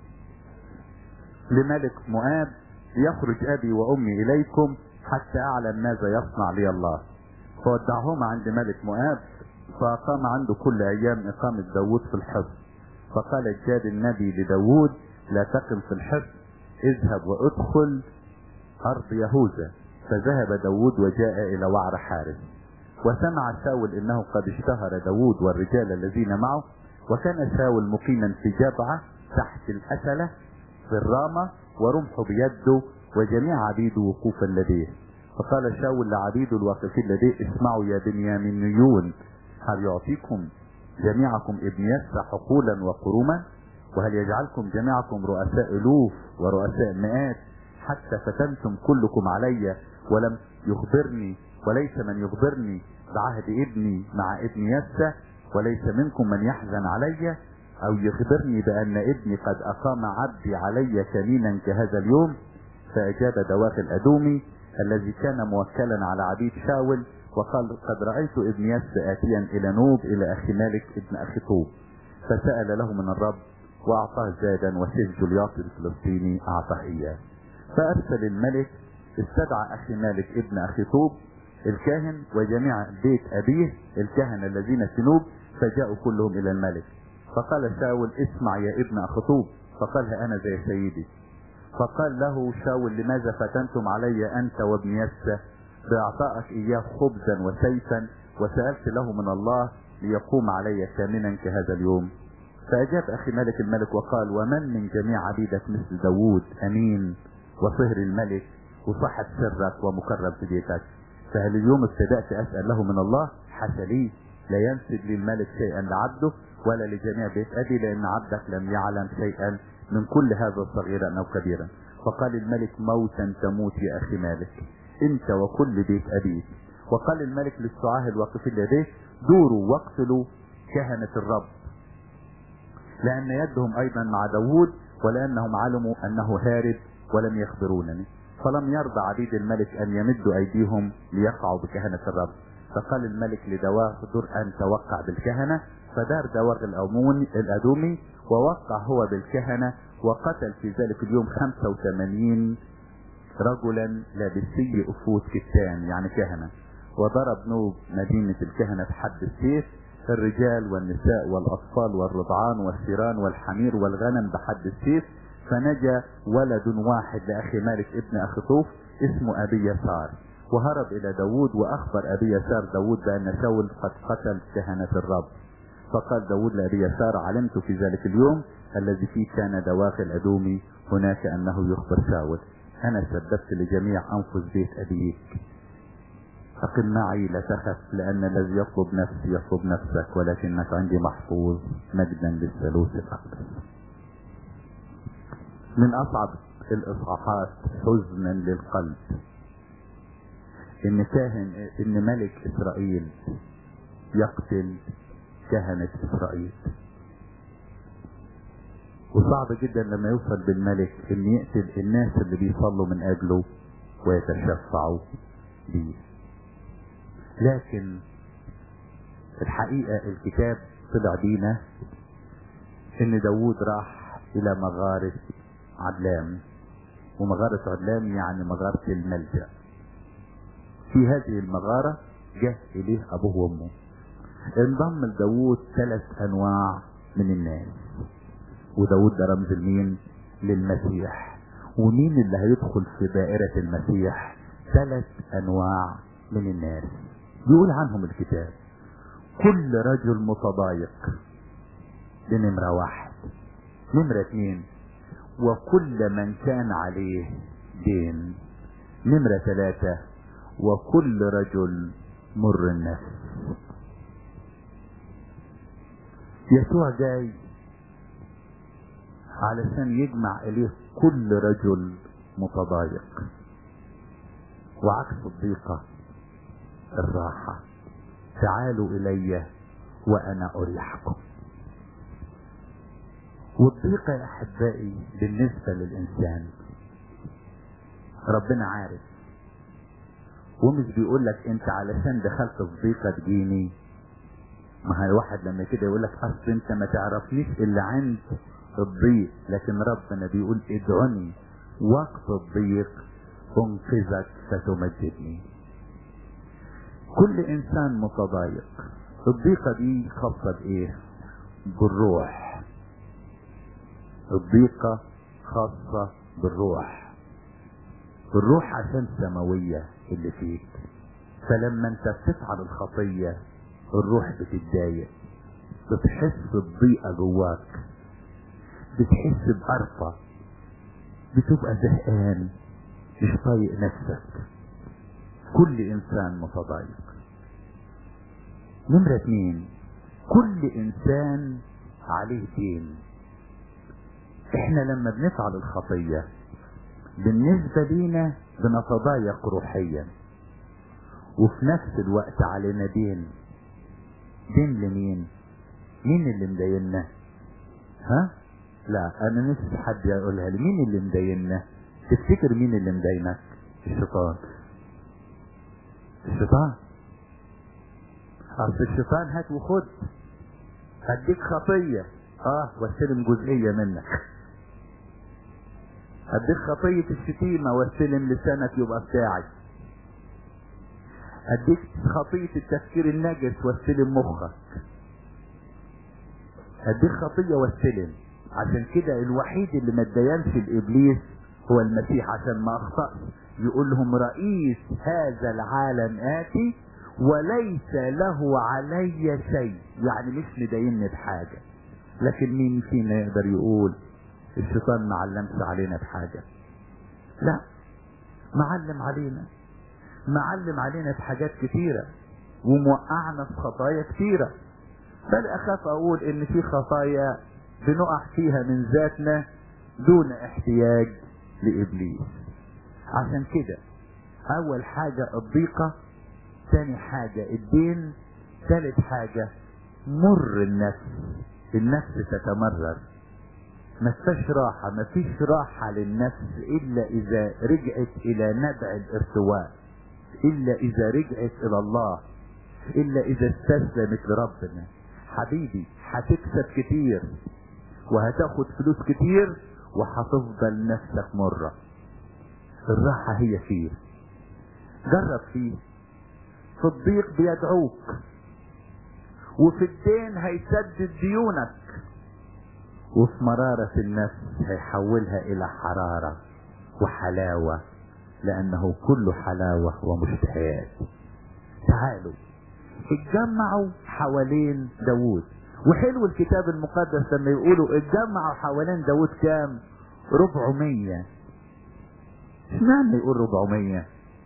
لملك مؤاب يخرج ابي وامي اليكم حتى اعلم ماذا يصنع لي الله فودعهما عند ملك مؤاب فاقام عنده كل ايام اقامة داود في الحصن فقال الجاد النبي لداود لا تقم في الحصن اذهب وادخل ارض يهوذا فذهب داود وجاء الى وعر حارس وسمع شاول انه قد اشتهر داود والرجال الذين معه وكان شاول مقيما في جبعة تحت الأسلة في الرامة ورمحه بيده وجميع عبيده وقوفا لديه فقال شاول لعبيده الواقفين لديه اسمعوا يا بنيامينيون هل يعطيكم جميعكم ابن يسع حقولا وقروما وهل يجعلكم جميعكم رؤساء الوف ورؤساء مئات حتى فتنتم كلكم علي ولم يخبرني وليس من يخبرني بعهد ابني مع ابن يسى وليس منكم من يحزن علي او يخبرني بان ابني قد اقام عبدي علي كمينا كهذا اليوم فاجاب دواخ الادومي الذي كان موكلا على عبيد شاول وقال قد رأيت ابن يسى آتيا إلى نوب إلى أخي مالك ابن أخي طوب فسأل له من الرب وأعطاه زادا وسيف جولياط الفلسطيني أعطاه إياه فأرسل الملك استدعى أخي مالك ابن أخي طوب الكاهن وجميع بيت أبيه الكهنة الذين في نوب فجاءوا كلهم الى الملك فقال شاول اسمع يا ابن اخطوب فقال ها انا زي سيدي فقال له شاول لماذا فتنتم علي انت وابن يسى باعطائك اياه خبزا وسيفا وسالت له من الله ليقوم علي كامنا كهذا اليوم فاجاب اخي ملك الملك وقال ومن من جميع عبيدك مثل داوود امين وصهر الملك وصاحب سرك ومكرم في بيتك فهل اليوم ابتدأت أسأل له من الله حاشا لي لا ينسب للملك شيئا لعبده ولا لجميع بيت أبي لأن عبدك لم يعلم شيئا من كل هذا صغيرا أو كبيرا فقال الملك موتا تموت يا أخي مالك أنت وكل بيت أبيك وقال الملك للسعاه الواقفين لديه دوروا واقتلوا كهنة الرب لأن يدهم أيضا مع داوود ولأنهم علموا أنه هارب ولم يخبرونني فلم يرضى عبيد الملك أن يمدوا أيديهم ليقعوا بكهنة الرب فقال الملك لدواه دور أن توقع بالكهنة فدار دواغ الأمون الأدومي ووقع هو بالكهنة وقتل في ذلك اليوم 85 رجلا لابسي أفوت كتان يعني كهنة وضرب نوب مدينة الكهنة بحد السيف الرجال والنساء والأطفال والرضعان والثيران والحمير والغنم بحد السيف فنجا ولد واحد لأخي مالك ابن أخي طوف اسمه أبي يسار وهرب إلى داود وأخبر أبي يسار داود بأن شاول قد قتل كهنة الرب فقال داود لأبي يسار علمت في ذلك اليوم الذي فيه كان دواخل أدومي هناك أنه يخبر شاول أنا سببت لجميع أنفس بيت أبيك أقم معي لا تخف لأن الذي يطلب نفسي يطلب نفسك ولكنك عندي محفوظ مجدا للثالوث الأقدس من أصعب الإصحاحات حزنا للقلب إن كاهن إن ملك إسرائيل يقتل كهنة إسرائيل وصعب جدا لما يوصل بالملك إن يقتل الناس اللي بيصلوا من أجله ويتشفعوا بيه لكن الحقيقة الكتاب طلع بينا إن داوود راح إلى مغارة عدلام ومغارة عدلام يعني مغارة الملجأ في هذه المغارة جه إليه أبوه وأمه انضم لداوود ثلاث أنواع من الناس وداوود ده رمز لمين؟ للمسيح ومين اللي هيدخل في دائرة المسيح؟ ثلاث أنواع من الناس يقول عنهم الكتاب كل رجل متضايق دي نمرة واحد نمرة اتنين وكل من كان عليه دين نمرة ثلاثة وكل رجل مر النفس يسوع جاي علشان يجمع اليه كل رجل متضايق وعكس الضيقة الراحة تعالوا الي وانا اريحكم والضيقة يا احبائي بالنسبة للانسان ربنا عارف ومش بيقول لك انت علشان دخلت في ضيقة تجيني ما هي واحد لما كده يقول لك اصل انت ما تعرفنيش الا عند الضيق لكن ربنا بيقول ادعني وقت الضيق انقذك فتمجدني كل انسان متضايق الضيقة دي خاصة بايه بالروح الضيقة خاصة بالروح الروح عشان سماوية اللي فيك فلما انت بتفعل الخطية الروح بتتضايق بتحس بضيقة جواك بتحس بقرفة بتبقى زهقان مش طايق نفسك كل انسان متضايق نمرة اتنين كل انسان عليه دين احنا لما بنفعل الخطية بالنسبة لينا بنتضايق روحيا وفي نفس الوقت علينا دين دين لمين مين اللي مديننا ها لا انا نفسي حد يقولها لي مين اللي مديننا تفتكر مين اللي مدينك الشيطان الشيطان اصل الشيطان هات وخد هديك خطية اه واستلم جزئية منك هديك خطية الشتيمة واستلم لسانك يبقى بتاعي اديك خطية التفكير النجس واستلم مخك دي خطية واستلم عشان كده الوحيد اللي ما اتدينش الابليس هو المسيح عشان ما اخطأش يقول لهم رئيس هذا العالم آتي وليس له علي شيء يعني مش مديني بحاجة لكن مين فينا يقدر يقول الشيطان ما علمش علينا بحاجة لا معلم علينا معلم علينا بحاجات كتيرة وموقعنا في خطايا كتيرة بل اخاف اقول ان في خطايا بنقع فيها من ذاتنا دون احتياج لابليس عشان كده اول حاجة الضيقة تاني حاجة الدين ثالث حاجة مر النفس النفس تتمرر ما فيش راحة ما فيش راحة للنفس الا اذا رجعت الى نبع الارتواء الا اذا رجعت الى الله الا اذا استسلمت لربنا حبيبي هتكسب كتير وهتاخد فلوس كتير وهتفضل نفسك مرة الراحة هي فيه جرب فيه في الضيق بيدعوك وفي الدين هيسدد ديونك وفي مرارة النفس هيحولها الى حرارة وحلاوة لانه كله حلاوة ومشتهيات تعالوا اتجمعوا حوالين داوود وحلو الكتاب المقدس لما يقولوا اتجمعوا حوالين داوود كام ربعمية اشمعنى يقول ربعمية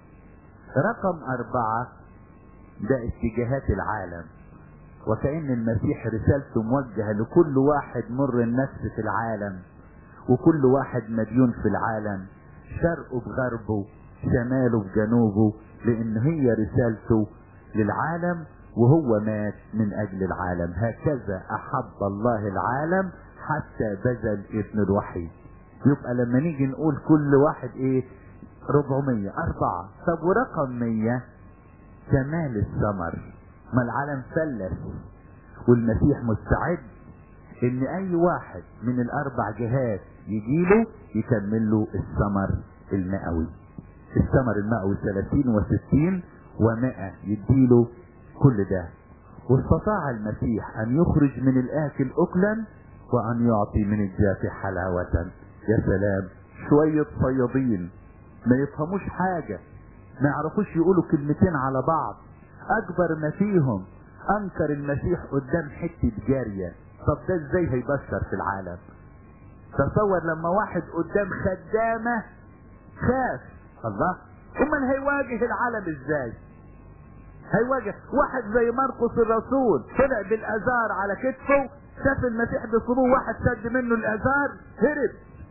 رقم اربعة ده اتجاهات العالم وكأن المسيح رسالته موجهة لكل واحد مر النفس في العالم وكل واحد مديون في العالم شرقه بغربه شماله بجنوبه لان هي رسالته للعالم وهو مات من اجل العالم هكذا احب الله العالم حتى بذل ابن الوحيد يبقى لما نيجي نقول كل واحد ايه ربعمية اربعة طب ورقم مية كمال الثمر ما العالم فلس والمسيح مستعد ان اي واحد من الاربع جهات يجيله يكمل له الثمر المئوي الثمر المئوي 30 و60 و100 يديله كل ده واستطاع المسيح ان يخرج من الاكل اكلا وان يعطي من الجاف حلاوة يا سلام شوية صيادين ما يفهموش حاجة ما يعرفوش يقولوا كلمتين على بعض اكبر ما فيهم انكر المسيح قدام حتة جارية طب ده ازاي هيبشر في العالم تصور لما واحد قدام خدامة خاف الله امال هيواجه العالم ازاي هيواجه واحد زي مرقس الرسول طلع بالازار على كتفه شاف المسيح بيصلوه واحد شد منه الازار هرب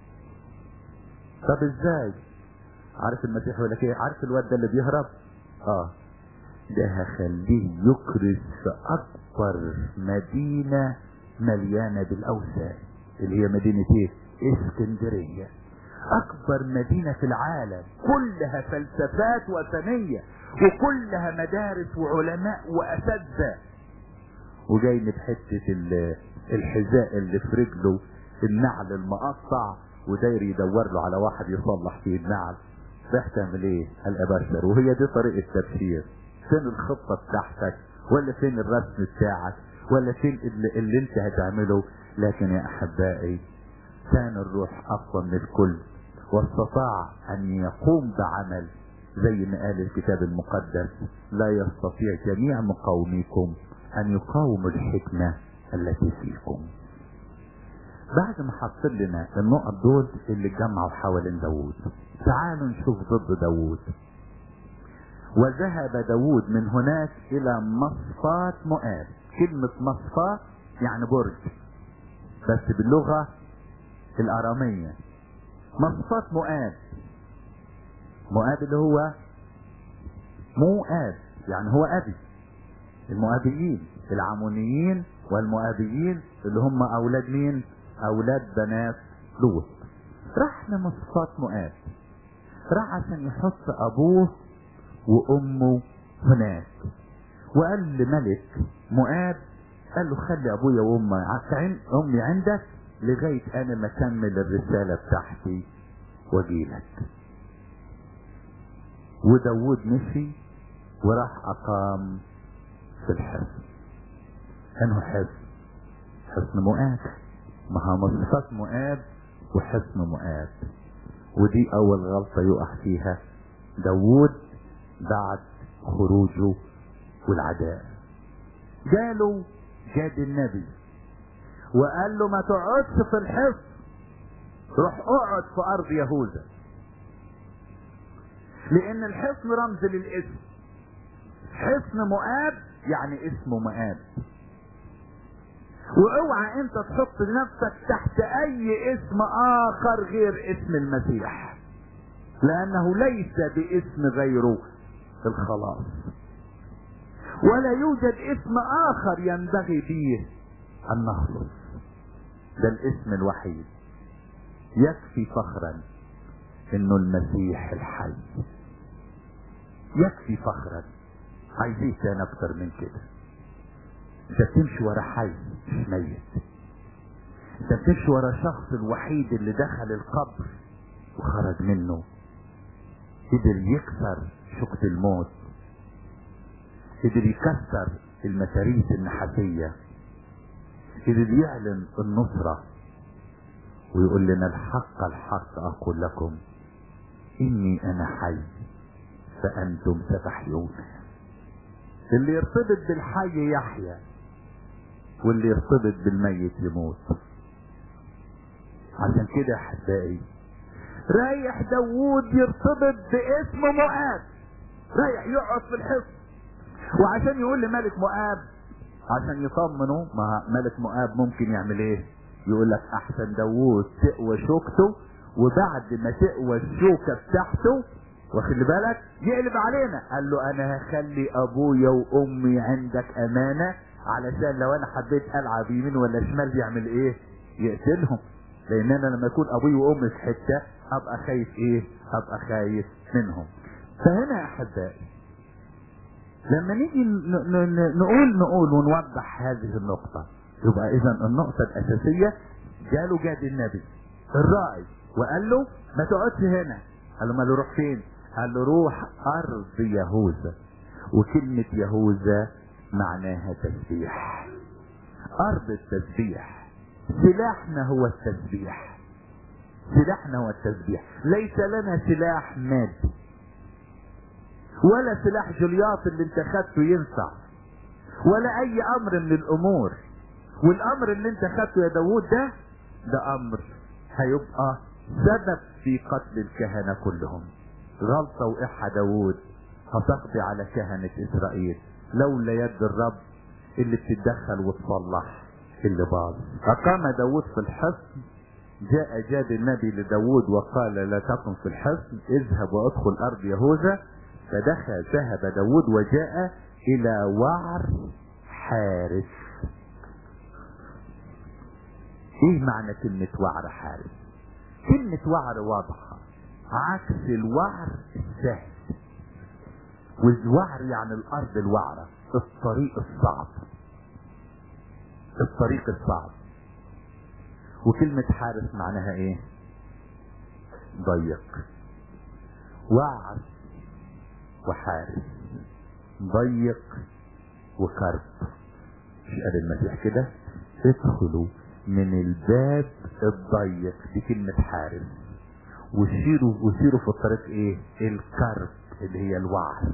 طب ازاي عارف المسيح يقول لك ايه عارف الواد ده اللي بيهرب اه ده هخليه يكرز في اكبر مدينة مليانة بالاوثان اللي هي مدينة ايه اسكندرية اكبر مدينة في العالم كلها فلسفات وثنية وكلها مدارس وعلماء واساتذة وجاي بحتة الحذاء اللي في رجله النعل المقطع وداير يدور له على واحد يصلح فيه النعل راح تعمل ايه؟ قال ابشر وهي دي طريقة تبشير فين الخطة بتاعتك ولا فين الرسم بتاعك ولا فين اللي, اللي انت هتعمله لكن يا احبائي كان الروح اقوى من الكل واستطاع ان يقوم بعمل زي ما قال الكتاب المقدس لا يستطيع جميع مقاوميكم ان يقاوموا الحكمة التي فيكم بعد ما حط لنا النقط دول اللي اتجمعوا حوالين داوود تعالوا نشوف ضد داوود وذهب داوود من هناك الى مصفات مؤاب كلمة مصفات يعني برج بس باللغة الارامية مصفات مؤاب مؤاب اللي هو مؤاب يعني هو ابي المؤابيين العمونيين والمؤابيين اللي هم اولاد مين اولاد بنات لوط راح لمصفات مؤاب راح عشان يحط ابوه وامه هناك وقال لملك مؤاب قال له خلي ابويا وامي امي عندك لغاية انا ما اكمل الرسالة بتاعتي واجيلك وداود مشي وراح اقام في الحزب انه حزب حصن مؤاب ما هو مصفات مؤاب وحصن مؤاب ودي اول غلطة يقع فيها داوود بعد خروجه والعداء جاله جاد النبي وقال له ما تقعدش في الحصن روح اقعد في ارض يهوذا لان الحصن رمز للاسم حصن مؤاب يعني اسمه مؤاب واوعى انت تحط نفسك تحت اي اسم اخر غير اسم المسيح لانه ليس باسم غيره الخلاص ولا يوجد اسم اخر ينبغي به ان نخلص ده الاسم الوحيد يكفي فخرا انه المسيح الحي يكفي فخرا عايزين تاني اكتر من كده انت بتمشي ورا حي مش ميت انت بتمشي ورا الشخص الوحيد اللي دخل القبر وخرج منه قدر يكسر شوكة الموت قدر يكسر المتاريس النحاسية قدر يعلن النصرة ويقول لنا الحق الحق أقول لكم إني أنا حي فأنتم ستحيون اللي يرتبط بالحي يحيا واللي يرتبط بالميت يموت عشان كده يا احبائي رايح داوود يرتبط باسم مؤاب رايح يقعد في الحصن وعشان يقول لملك مؤاب عشان يطمنه ما ملك مؤاب ممكن يعمل ايه يقول لك احسن داوود تقوى شوكته وبعد ما تقوى الشوكه بتاعته واخد بالك يقلب علينا قال له انا هخلي ابويا وامي عندك امانه علشان لو انا حبيت العب يمين ولا شمال يعمل ايه يقتلهم لان انا لما يكون ابوي وامي في حته ابقى خايف ايه ابقى خايف منهم فهنا يا احبائي لما نيجي ن- ن- نقول نقول ونوضح هذه النقطة يبقى اذا النقطة الاساسية جاله جاد النبي الراعي وقال له ما تقعدش هنا قال له ما له روح فين قال له روح ارض يهوذا وكلمة يهوذا معناها تسبيح ارض التسبيح سلاحنا هو التسبيح سلاحنا هو التسبيح ليس لنا سلاح مادي ولا سلاح جولياط اللي انت خدته ينفع ولا اي امر من الامور والامر اللي انت خدته يا داوود ده ده امر هيبقى سبب في قتل الكهنة كلهم غلطة وقعها داوود هتقضي على كهنة اسرائيل لولا يد الرب اللي بتتدخل وتصلح اللي باظ اقام داوود في الحصن جاء جاد النبي لداود وقال لا تكن في الحصن اذهب وادخل ارض يهوذا فدخل ذهب داود وجاء الى وعر حارس ايه معنى كلمة وعر حارس كلمة وعر واضحة عكس الوعر السهل والوعر يعني الارض الوعرة الطريق الصعب الطريق الصعب وكلمة حارس معناها ايه ضيق وعر وحارس ضيق وكرب مش قال المسيح كده ادخلوا من الباب الضيق دي كلمة حارس وسيروا وسيروا في الطريق ايه الكرب اللي هي الوعر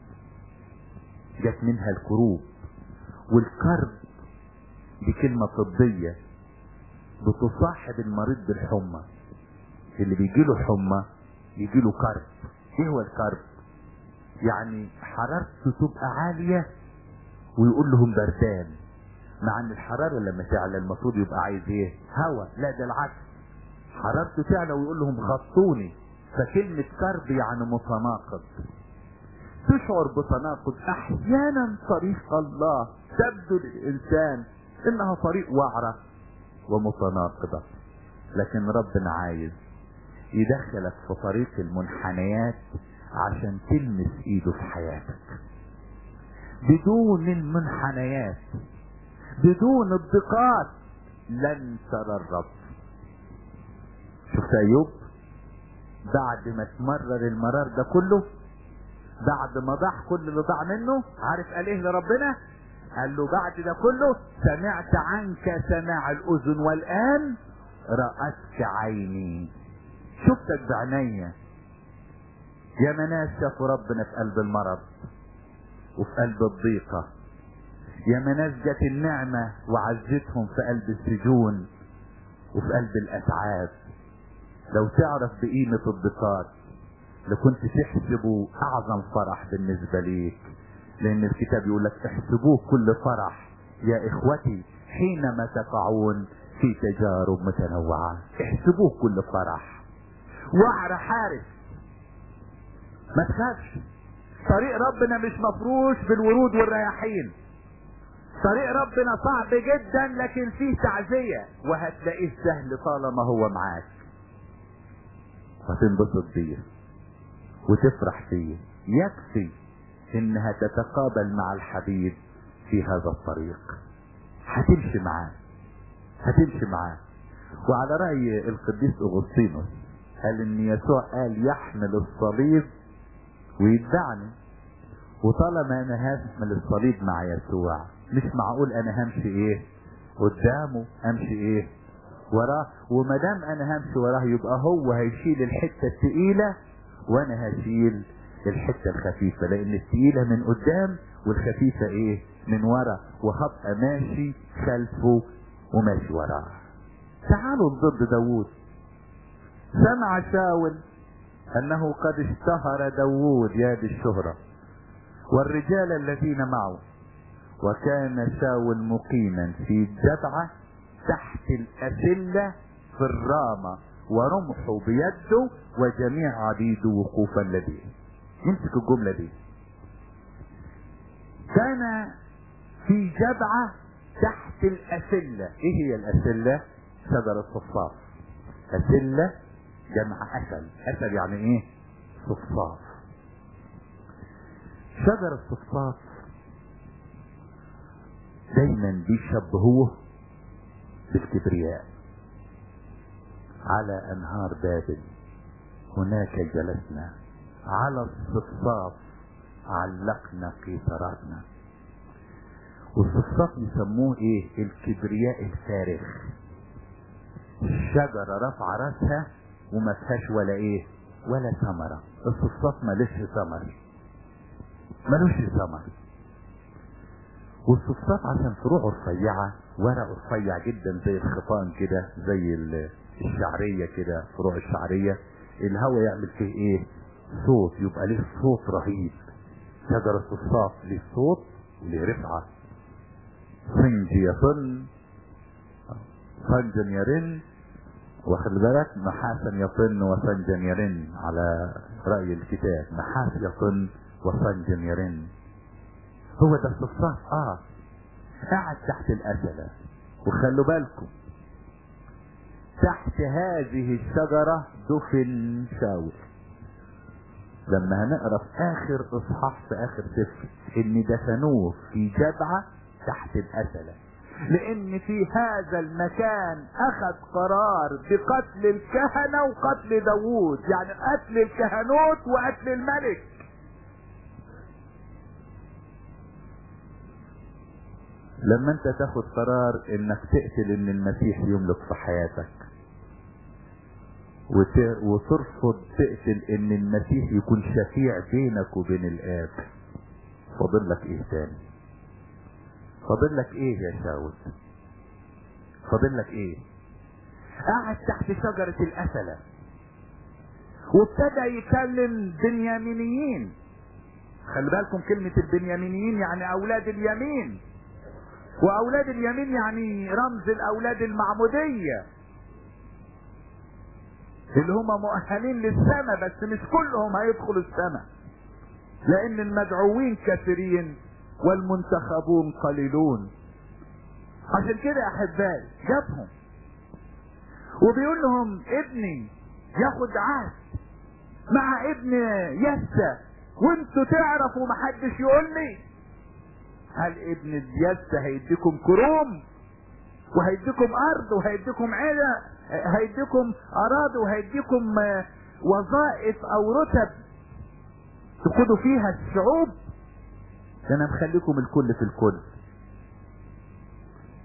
جت منها الكروب والكرب دي كلمة طبية بتصاحب المريض بالحمى اللي بيجيله حمى يجيله كرب ايه هو الكرب يعني حرارته تبقى عالية ويقول لهم بردان مع ان الحرارة لما تعلى المفروض يبقى عايز ايه هوا لا ده العكس حرارته تعلى ويقول لهم غطوني فكلمة كرب يعني متناقض تشعر بتناقض احيانا طريق الله تبدو للانسان انها طريق وعرة ومتناقضة لكن ربنا عايز يدخلك في طريق المنحنيات عشان تلمس ايده في حياتك بدون المنحنيات بدون الضيقات لن ترى الرب شفت ايوب بعد ما تمرر المرار ده كله بعد ما ضاع كل اللي ضاع منه عارف قال ايه لربنا قال له بعد ده كله سمعت عنك سماع الاذن والان رأتك عيني شفتك بعينيا يا ناس شافوا ربنا في قلب المرض وفي قلب الضيقة يا ناس جت النعمة وعزتهم في قلب السجون وفي قلب الأتعاب لو تعرف بقيمة الضيقات لكنت تحسبه أعظم فرح بالنسبة ليك لأن الكتاب يقول لك احسبوه كل فرح يا إخوتي حينما تقعون في تجارب متنوعة احسبوه كل فرح وعر حارس ما تخافش طريق ربنا مش مفروش بالورود والرياحين طريق ربنا صعب جدا لكن فيه تعزية وهتلاقيه سهل طالما هو معاك هتنبسط بيه وتفرح فيه يكفي انها تتقابل مع الحبيب في هذا الطريق هتمشي معاه هتمشي معاه وعلى رأي القديس اغسطينوس قال ان يسوع قال يحمل الصليب ويتبعني وطالما انا هحمل الصليب مع يسوع مش معقول انا همشي ايه قدامه امشي ايه وراه وما دام انا همشي وراه يبقى هو هيشيل الحته الثقيله وانا هشيل الحته الخفيفه لان الثقيله من قدام والخفيفه ايه من ورا وهبقى ماشي خلفه وماشي وراه تعالوا ضد داوود سمع شاول انه قد اشتهر داوود يا دي الشهرة والرجال الذين معه وكان شاول مقيما في الجبعة تحت الأسلة في الرامة ورمحه بيده وجميع عبيده وقوفا لديه يمسك الجملة دي كان في جبعة تحت الأسلة ايه هي الأسلة شجرة صفاف أسلة جمع أسل أسل يعني ايه صفاف شجر الصفاف دايما بيشبهوه بالكبرياء على انهار بابل هناك جلسنا على الصفاف علقنا قيثاراتنا والصفاف يسموه ايه الكبرياء الفارغ الشجرة رفع راسها وما فيهاش ولا ايه ولا ثمرة الصفاف ملوش ثمر ملوش ثمر والصفاف عشان فروعه رفيعة ورقه رفيع جدا زي الخطان كده زي الشعرية كده فروع الشعرية الهواء يعمل فيه ايه صوت يبقى ليه صوت رهيب شجر الصفاف ليه صوت وليه رفعة صنج يطن صنجا يرن واخد بالك نحاسا يطن وصنجا يرن على رأي الكتاب نحاس يطن وصنجا يرن هو ده الصفاف اه قاعد تحت الأسلة وخلوا بالكم تحت هذه الشجرة دفن شاول لما هنقرا في اخر اصحاح في اخر سفر ان دفنوه في جبعة تحت الأسلة لان في هذا المكان اخذ قرار بقتل الكهنة وقتل داوود يعني قتل الكهنوت وقتل الملك لما انت تاخد قرار انك تقتل ان المسيح يملك في حياتك وترفض تقتل ان المسيح يكون شفيع بينك وبين الاب فاضل لك ايه تاني فاضل لك ايه يا شاول فاضل لك ايه قاعد تحت شجرة الأسلة وابتدى يكلم بنيامينيين خلي بالكم كلمة البنيامينيين يعني أولاد اليمين وأولاد اليمين يعني رمز الأولاد المعمودية اللي هم مؤهلين للسماء بس مش كلهم هيدخلوا السماء لأن المدعوين كثيرين والمنتخبون قليلون عشان كده يا احبائي جابهم وبيقول لهم ابني ياخد عهد مع ابن يسى وانتوا تعرفوا محدش يقول لي هل ابن يسى هيديكم كروم وهيديكم ارض وهيديكم عيلة هيديكم اراضي وهيديكم وظائف او رتب تقودوا فيها الشعوب ده انا مخليكم الكل في الكل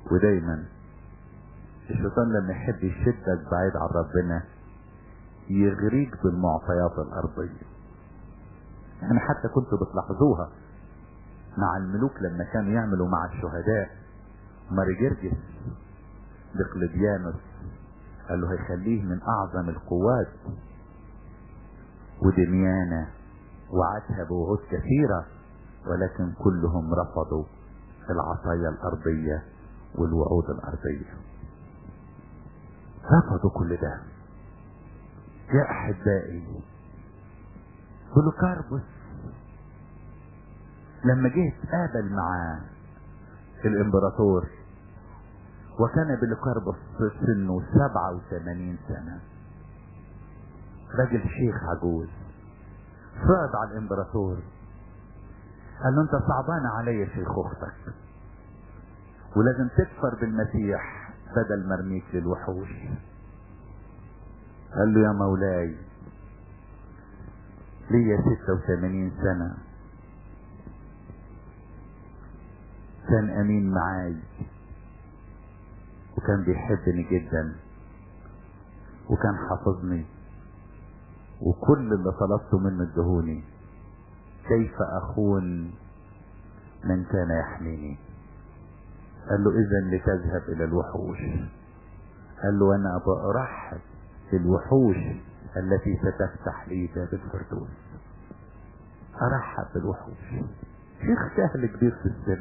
ودايما الشيطان لما يحب يشدك بعيد عن ربنا يغريك بالمعطيات الأرضية يعني حتى كنت بتلاحظوها مع الملوك لما كانوا يعملوا مع الشهداء مارجرجس دقلديانوس قال له هيخليه من أعظم القوات ودميانة وعدها بوعود كثيرة ولكن كلهم رفضوا العطايا الأرضية والوعود الأرضية رفضوا كل ده يا أحبائي بولوكاربوس لما جه اتقابل مع الامبراطور وكان بولوكاربوس سنه سبعة وثمانين سنة راجل شيخ عجوز صعد على الامبراطور قال له انت صعبان عليا شيخوختك ولازم تكفر بالمسيح بدل مرميك للوحوش قال له يا مولاي ليا ستة وثمانين سنة كان امين معاي وكان بيحبني جدا وكان حافظني وكل اللي طلبته منه ادهوني كيف اخون من كان يحميني قال له اذا لتذهب الى الوحوش قال له انا برحب بالوحوش التي ستفتح لي باب الفردوس ارحب بالوحوش شيخ سهل كبير في السن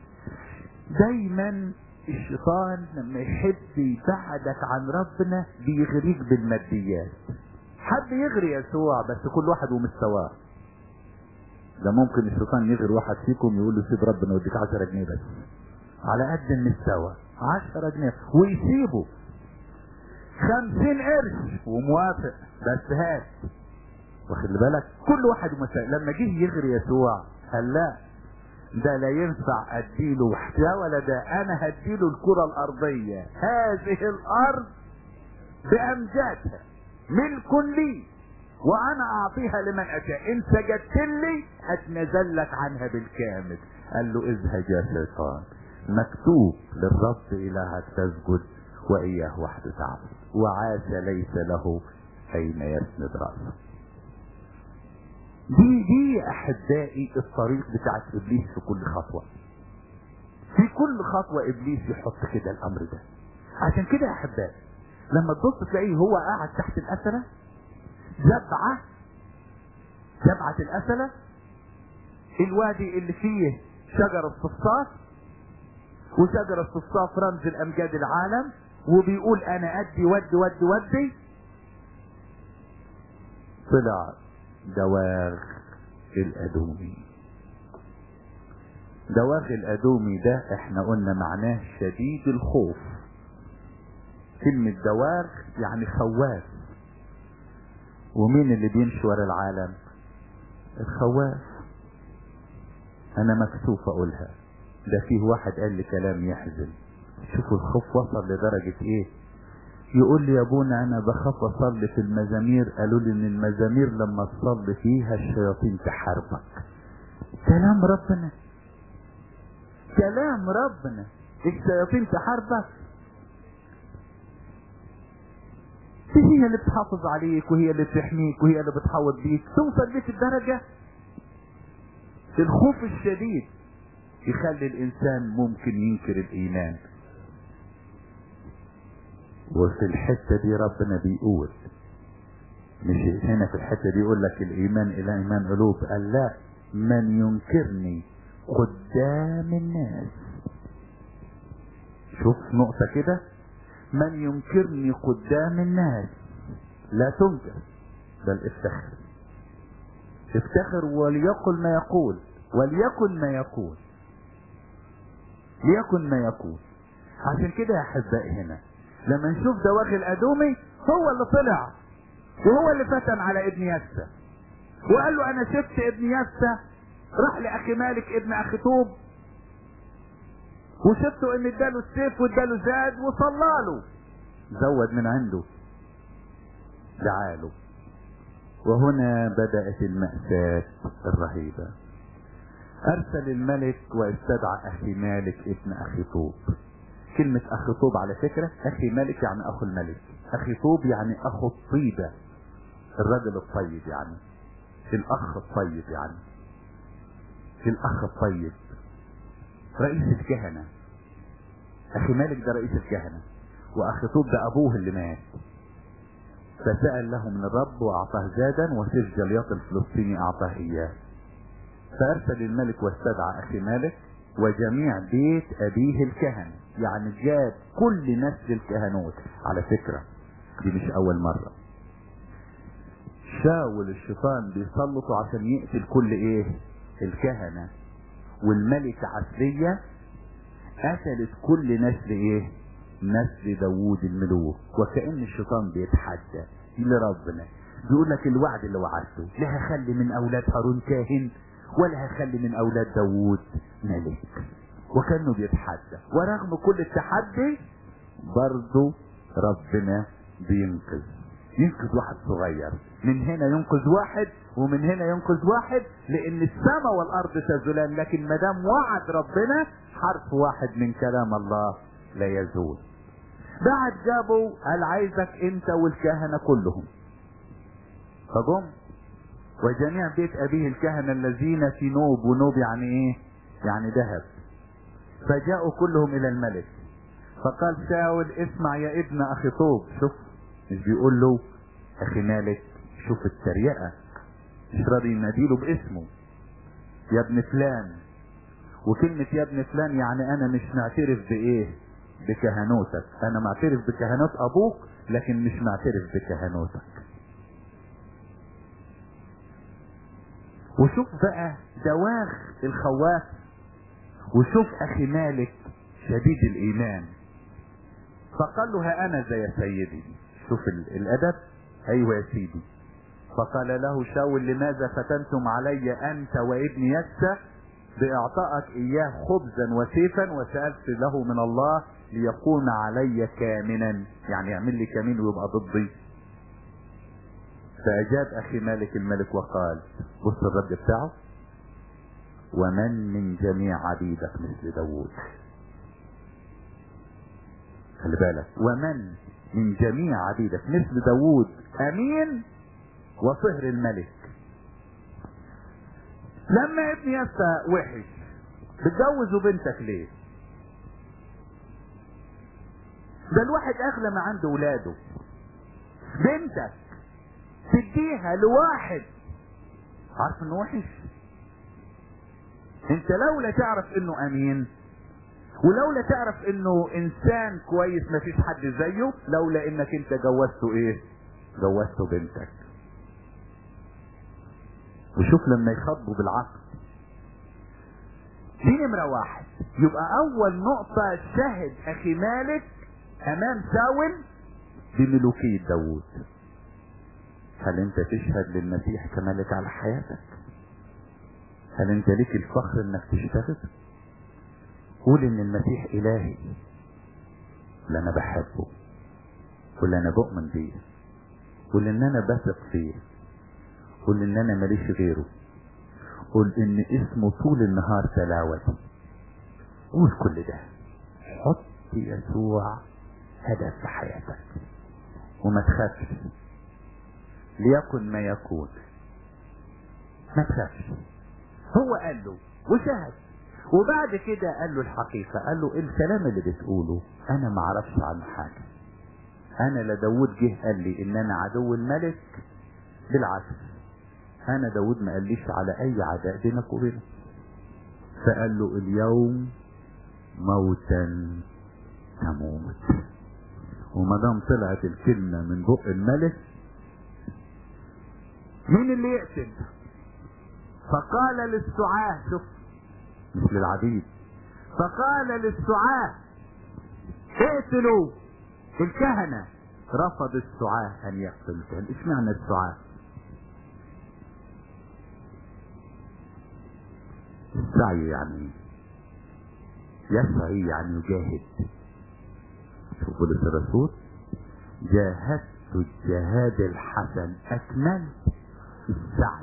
دايما الشيطان لما يحب يبعدك عن ربنا بيغريك بالماديات حد يغري يسوع بس كل واحد ومستواه ده ممكن الشيطان يغري واحد فيكم يقول له سيب ربنا ويديك 10 جنيه بس على قد المستوى 10 جنيه ويسيبه 50 قرش وموافق بس هات واخد بالك كل واحد ومسائل لما جه يغري يسوع قال لا ده لا ينفع اديله يا ولا ده انا هديله الكرة الارضية هذه الارض بامجادها ملك لي وانا اعطيها لمن اشاء ان سجدت لي اتنزل لك عنها بالكامل قال له اذهب يا شيطان مكتوب للرب الهك تسجد واياه وحده تعبد وعاش ليس له اين يسند راسه دي دي احبائي الطريق بتاعت ابليس في كل خطوه في كل خطوه ابليس يحط كده الامر ده عشان كده يا احبائي لما تبص تلاقيه هو قاعد تحت الاسره زبعه زبعه الاسره الوادي اللي فيه شجر الصفصاف وشجر الصفصاف رمز الامجاد العالم وبيقول انا ادي ودي ودي ودي طلع دواغ الادومي دواغ الادومي ده احنا قلنا معناه شديد الخوف كلمة دواغ يعني خواف ومين اللي بيمشي ورا العالم الخواف انا مكسوف اقولها ده فيه واحد قال لي كلام يحزن شوفوا الخوف وصل لدرجة ايه يقول لي يا ابونا انا بخاف اصلي في المزامير قالوا لي ان المزامير لما تصلي فيها الشياطين تحاربك كلام ربنا كلام ربنا الشياطين تحاربك هي اللي بتحافظ عليك وهي اللي بتحميك وهي اللي بتحوط بيك توصل بيك الدرجة الخوف الشديد يخلي الانسان ممكن ينكر الايمان وفي الحتة دي ربنا بيقول مش هنا في الحتة دي يقول لك الايمان الى ايمان قلوب قال لا من ينكرني قدام الناس شوف نقطة كده من ينكرني قدام الناس لا تنكر بل افتخر افتخر وليقل ما يقول وليكن ما يقول ليكن ما يقول عشان كده يا احبائي هنا لما نشوف دواخل الادومي هو اللي طلع وهو اللي فتن على ابن يسى وقال له انا شفت ابن يسى راح لاخي مالك ابن اخي طوب وشفته ان اداله السيف واداله زاد وصلى له زود من عنده دعاله وهنا بدأت المأساة الرهيبة أرسل الملك واستدعى أخي مالك ابن أخي طوب كلمة اخي طوب على فكرة اخي ملك يعني اخو الملك اخي طوب يعني اخو الطيبة الرجل الطيب يعني الاخ الطيب يعني الاخ الطيب رئيس الكهنة اخي مالك ده رئيس الكهنة واخي طوب ده ابوه اللي مات فسأل له من الرب واعطاه زادا وسيف جلياط الفلسطيني اعطاه اياه فارسل الملك واستدعى اخي مالك وجميع بيت ابيه الكهنة يعني جاب كل نسل الكهنوت على فكرة دي مش اول مرة شاول الشيطان بيسلطه عشان يقتل كل ايه الكهنة والملكة عسلية قتلت كل نسل ايه نسل داوود الملوك وكأن الشيطان بيتحدى لربنا بيقول لك الوعد اللي وعدته لا هخلي من اولاد هارون كاهن ولا هخلي من اولاد داوود ملك وكانه بيتحدى ورغم كل التحدي برضه ربنا بينقذ ينقذ واحد صغير من هنا ينقذ واحد ومن هنا ينقذ واحد لان السماء والارض تزولان لكن ما دام وعد ربنا حرف واحد من كلام الله لا يزول بعد جابوا قال عايزك انت والكهنة كلهم فجم وجميع بيت ابيه الكهنة الذين في نوب ونوب يعني ايه يعني ذهب فجاءوا كلهم الى الملك فقال شاول اسمع يا ابن اخي طوب شوف مش بيقول له اخي مالك شوف التريقة مش راضي يناديله باسمه يا ابن فلان وكلمة يا ابن فلان يعني انا مش معترف بايه بكهنوتك انا معترف بكهنوت ابوك لكن مش معترف بكهنوتك وشوف بقى دواخ الخواف وشوف اخي مالك شديد الايمان فقال له ها انا زي سيدي شوف الادب ايوه يا سيدي فقال له شاول لماذا فتنتم علي انت وابن يسى باعطائك اياه خبزا وسيفا وسالت له من الله ليكون علي كامنا يعني يعمل لي كمين ويبقى ضدي فاجاب اخي مالك الملك وقال بص الرد بتاعه ومن من جميع عبيدك مثل داوود خلي بالك ومن من جميع عبيدك مثل داوود امين وصهر الملك لما ابن يسى وحش بتجوزوا بنتك ليه ده الواحد اغلى ما عنده ولاده بنتك تديها لواحد عارف انه وحش انت لولا تعرف انه امين ولولا تعرف انه انسان كويس ما فيش حد زيه لولا انك انت جوزته ايه جوزته بنتك وشوف لما يخاطبوا بالعقل دي نمرة واحد يبقى اول نقطة شهد اخي مالك امام ساول بملوكية داوود هل انت تشهد للمسيح كملك على حياتك هل انت ليك الفخر انك تشتغل قول ان المسيح الهي اللي انا بحبه واللي انا بؤمن بيه واللي ان انا بثق فيه قول ان انا ماليش غيره قول ان اسمه طول النهار تلاوتي قول كل ده حط يسوع هدف في حياتك وما تخافش ليكن ما يكون ما تخافش هو قال له وشهد وبعد كده قال له الحقيقة قال له الكلام اللي بتقوله انا ما اعرفش عنه حاجة انا لا داود جه قال لي ان انا عدو الملك بالعكس انا داود ما قاليش على اي عداء بينك وبينه فقال له اليوم موتا تموت وما دام طلعت الكلمة من بق الملك مين اللي يقتل فقال للسعاة شوف مش للعبيد فقال للسعاة اقتلوا الكهنة رفض السعاة ان يقتل الكهنة ايش معنى السعاة السعي يعني يسعي يعني يجاهد شوف بولس الرسول جاهدت الجهاد الحسن اكملت السعي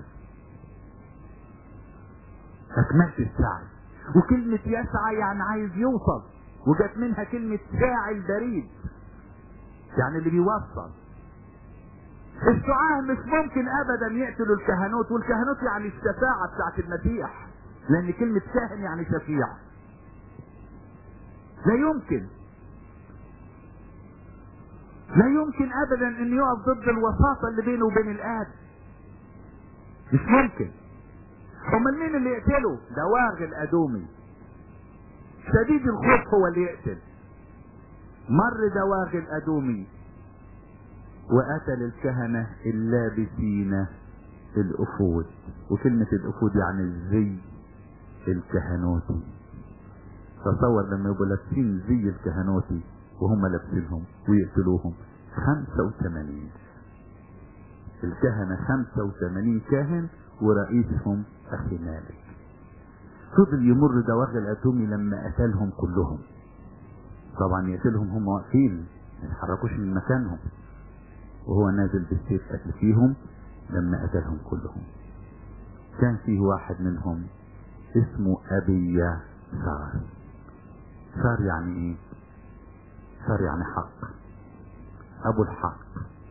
اكملت السعي وكلمة يسعى يعني عايز يوصل وجت منها كلمة فاعل بريد يعني اللي بيوصل الشعاع مش ممكن ابدا يقتلوا الكهنوت والكهنوت يعني الشفاعة بتاعت المسيح لان كلمة كاهن يعني شفيع لا يمكن لا يمكن ابدا ان يقف ضد الوساطة اللي بينه وبين الاب مش ممكن امال مين اللي يقتله ده واغ الادومي شديد الخوف هو اللي يقتل مر دواغ الادومي وقتل الكهنة اللابسين الافود وكلمة الافود يعني الزي الكهنوتي تصور لما يبقوا لابسين زي الكهنوتي وهم لابسينهم ويقتلوهم 85 الكهنة 85 كاهن ورئيسهم اخي مالك فضل يمر دواغ الاتومي لما قتلهم كلهم طبعا يقتلهم هم واقفين ما يتحركوش من مكانهم وهو نازل بالسيف قتل فيهم لما قتلهم كلهم كان فيه واحد منهم اسمه ابي سار سار يعني ايه سار يعني حق ابو الحق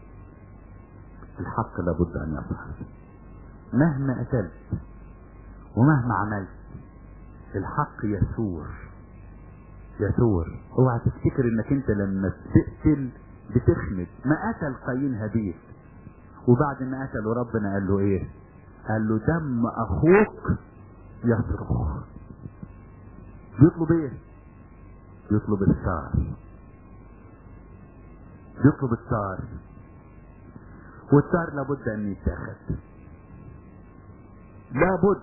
الحق لابد ان يظهر مهما قتلت ومهما عملت الحق يسور يسور اوعى تفتكر انك انت لما بتقتل بتخمد ما قتل قايين هابيل وبعد ما قتله ربنا قال له ايه قال له دم اخوك يصرخ يطلب ايه يطلب الثار يطلب الثار والثار لابد ان يتاخد لابد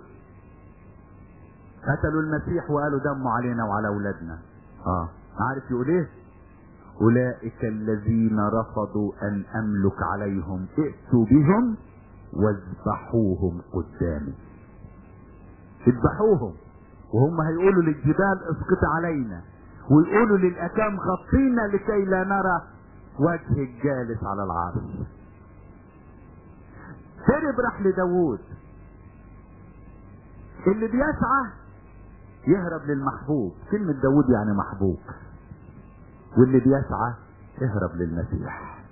قتلوا المسيح وقالوا دمه علينا وعلى اولادنا اه عارف يقول ايه اولئك الذين رفضوا ان املك عليهم ائتوا بهم واذبحوهم قدامي اذبحوهم وهم هيقولوا للجبال اسقط علينا ويقولوا للاكام غطينا لكي لا نرى وجه الجالس على العرش هرب راح لداوود اللي بيسعى يهرب للمحبوب كلمة داود يعني محبوب واللي بيسعى اهرب للمسيح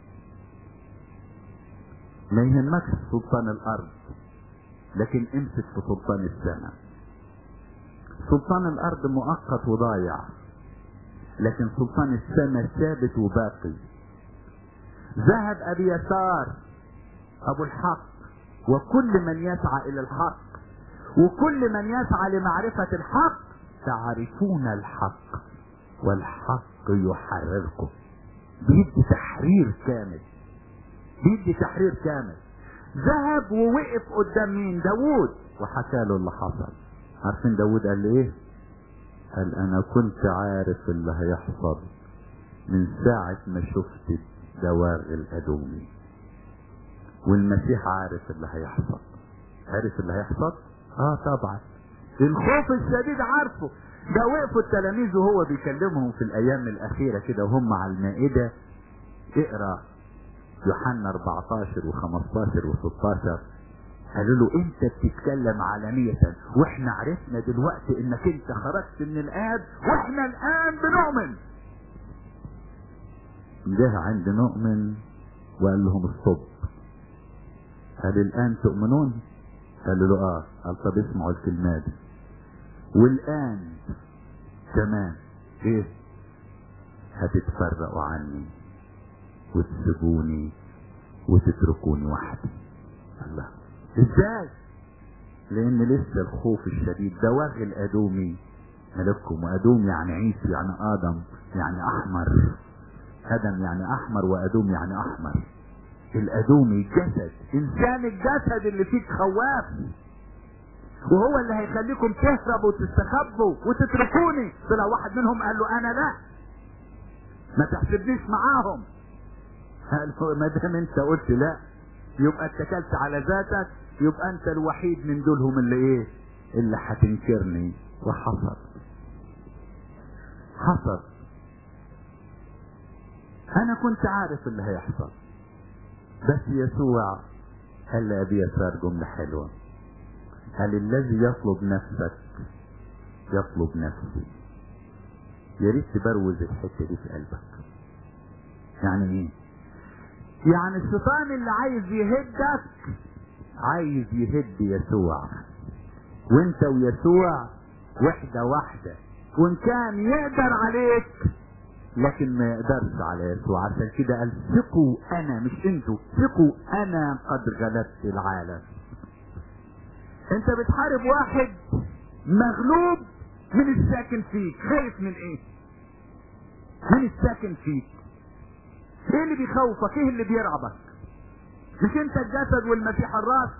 ما يهمكش سلطان الارض لكن امسك في سلطان السماء سلطان الارض مؤقت وضايع لكن سلطان السماء ثابت وباقي ذهب ابي يسار ابو الحق وكل من يسعى الى الحق وكل من يسعى لمعرفة الحق تعرفون الحق والحق يحرركم بيدي تحرير كامل بيدي تحرير كامل ذهب ووقف قدام مين داوود وحكى له اللي حصل عارفين داوود قال ايه قال انا كنت عارف اللي هيحصل من ساعة ما شفت دواغ الادومي والمسيح عارف اللي هيحصل عارف اللي هيحصل اه طبعا الخوف الشديد عارفه ده وقفوا التلاميذ وهو بيكلمهم في الايام الاخيرة كده وهم على المائدة اقرا يوحنا 14 و15 و16 قالوا له انت بتتكلم عالمية واحنا عرفنا دلوقتي انك انت خرجت من الاب واحنا الان بنؤمن جه عند نؤمن وقال لهم الصب قال الان تؤمنون قالوا له اه قال طب اسمعوا الكلمات دي والان كمان ايه هتتفرقوا عني وتسيبوني وتتركوني وحدي الله ازاي لان لسه الخوف الشديد ده واغي الادومي ملككم وادوم يعني عيسى يعني ادم يعني احمر ادم يعني احمر وادوم يعني احمر الادومي جسد انسان الجسد اللي فيك خواف وهو اللي هيخليكم تهربوا وتستخبوا وتتركوني طلع واحد منهم قال له انا لا ما تحسبنيش معاهم قال ما دام انت قلت لا يبقى اتكلت على ذاتك يبقى انت الوحيد من دولهم اللي ايه اللي هتنكرني وحصل حصل انا كنت عارف اللي هيحصل بس يسوع قال لأبي يسار جملة حلوة قال الذي يطلب نفسك يطلب نفسي يا ريت تبروز الحته دي في قلبك يعني ايه يعني الشيطان اللي عايز يهدك عايز يهد يسوع وانت ويسوع وحدة واحدة وان كان يقدر عليك لكن ما يقدرش على يسوع عشان كده قال ثقوا انا مش انتوا ثقوا انا قد غلبت العالم انت بتحارب واحد مغلوب من الساكن فيك خايف من ايه من الساكن فيك ايه اللي بيخوفك ايه اللي بيرعبك مش انت الجسد والمسيح الراس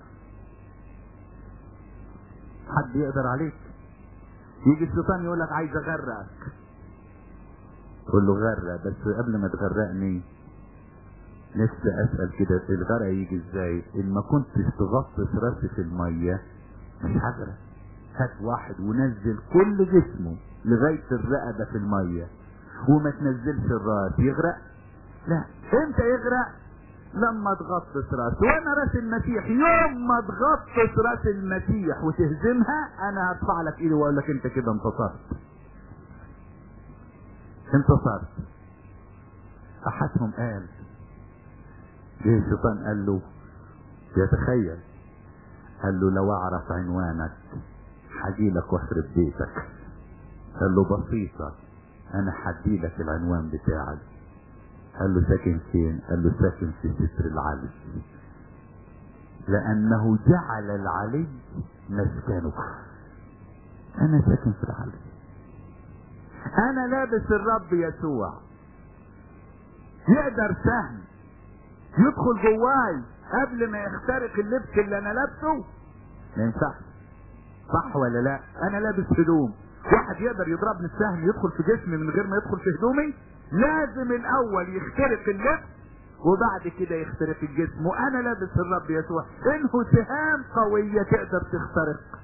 حد يقدر عليك يجي الشيطان يقول لك عايز اغرقك قول له غرق بس قبل ما تغرقني نفسي اسال كده الغرق يجي ازاي ان ما كنتش تغطس راسي في الميه مش هغرق هات واحد ونزل كل جسمه لغايه الرقبه في الميه وما تنزلش الراس يغرق لا امتى يغرق لما تغطس راسه وانا راس المسيح يوم ما تغطس راس المسيح وتهزمها انا هرفع لك ايدي واقول لك انت كده انتصرت انتصرت احدهم قال جه الشيطان قال له يتخيل قال له لو اعرف عنوانك هجي لك واخرب بيتك قال له بسيطة انا هدي لك العنوان بتاعك قال له ساكن فين قال له ساكن في ستر العلي لانه جعل العلي مسكنه انا ساكن في العلي انا لابس الرب يسوع يقدر سهم يدخل جواي قبل ما يخترق اللبس اللي انا لابسه ما ينفعش صح ولا لا انا لابس هدوم واحد يقدر يضربني السهم يدخل في جسمي من غير ما يدخل في هدومي لازم الاول يخترق اللبس وبعد كده يخترق الجسم وانا لابس الرب يسوع انه سهام قوية تقدر تخترق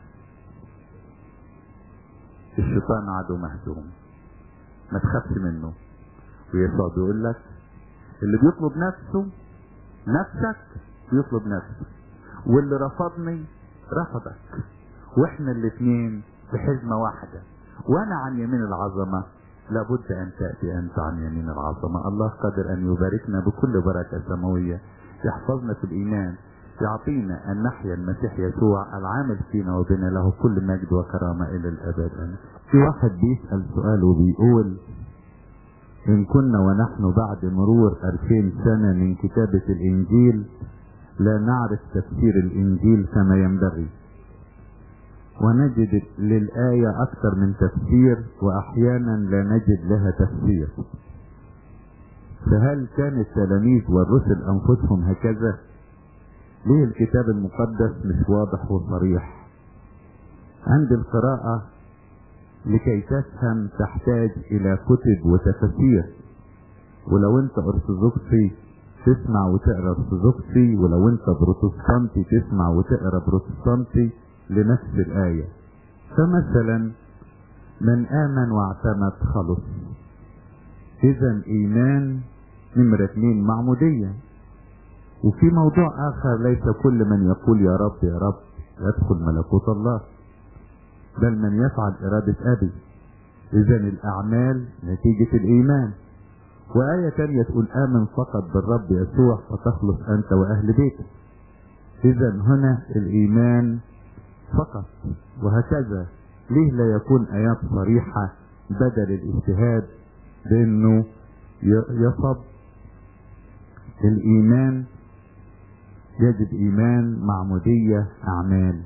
الشيطان عدو مهزوم ما تخافش منه ويسوع بيقول لك اللي بيطلب نفسه نفسك بيطلب نفسه واللي رفضني رفضك واحنا الاثنين بحزمة واحدة وانا عن يمين العظمة لابد ان تأتي انت عن يمين العظمة الله قادر ان يباركنا بكل بركة سماوية يحفظنا في الايمان يعطينا ان نحيا المسيح يسوع العامل فينا وبنا له كل مجد وكرامة الى الابد امين في واحد بيسأل سؤال وبيقول إن كنا ونحن بعد مرور ألفين سنة من كتابة الإنجيل لا نعرف تفسير الإنجيل كما ينبغي ونجد للآية أكثر من تفسير وأحيانا لا نجد لها تفسير فهل كان التلاميذ والرسل أنفسهم هكذا؟ ليه الكتاب المقدس مش واضح وصريح؟ عند القراءة لكي تفهم تحتاج الى كتب وتفاسير ولو انت ارثوذكسي تسمع وتقرا ارثوذكسي ولو انت بروتستانتي تسمع وتقرا بروتستانتي لنفس الايه فمثلا من امن واعتمد خلص اذا ايمان نمرة اتنين معمودية وفي موضوع اخر ليس كل من يقول يا رب يا رب يدخل ملكوت الله بل من يفعل إرادة أبي إذا الأعمال نتيجة الإيمان وآية تانية تقول آمن فقط بالرب يسوع فتخلص أنت وأهل بيتك إذا هنا الإيمان فقط وهكذا ليه لا يكون آيات صريحة بدل الاجتهاد بأنه يصب الإيمان يجب إيمان معمودية أعمال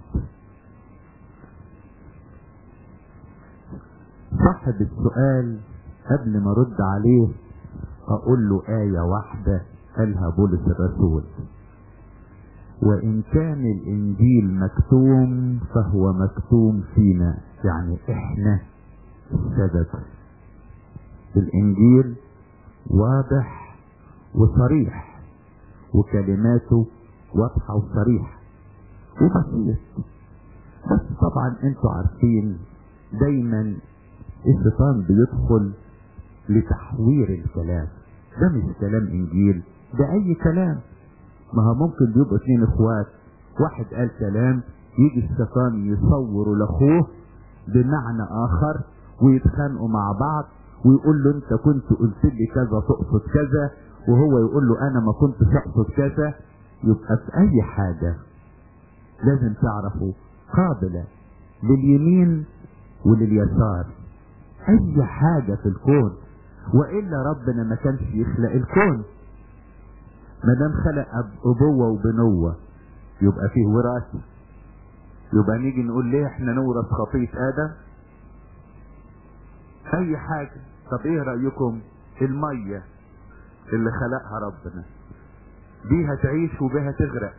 صاحب السؤال قبل ما ارد عليه اقول له آية واحدة قالها بولس الرسول وإن كان الإنجيل مكتوم فهو مكتوم فينا يعني إحنا السبب الإنجيل واضح وصريح وكلماته واضحة وصريحة وبسيط بس طبعا انتوا عارفين دايما الشيطان بيدخل لتحوير الكلام ده مش كلام انجيل ده اي كلام ما هو ممكن بيبقوا اتنين اخوات واحد قال كلام يجي الشيطان يصور لاخوه بمعنى اخر ويتخانقوا مع بعض ويقول له انت كنت قلت لي كذا تقصد كذا وهو يقول له انا ما كنتش اقصد كذا يبقى في اي حاجة لازم تعرفوا قابلة لليمين ولليسار اي حاجة في الكون والا ربنا ما كانش يخلق الكون ما دام خلق أب- ابوة وبنوة يبقى فيه وراثة يبقى نيجي نقول ليه احنا نورث خطية ادم اي حاجة طب ايه رأيكم المية اللي خلقها ربنا بيها تعيش وبها تغرق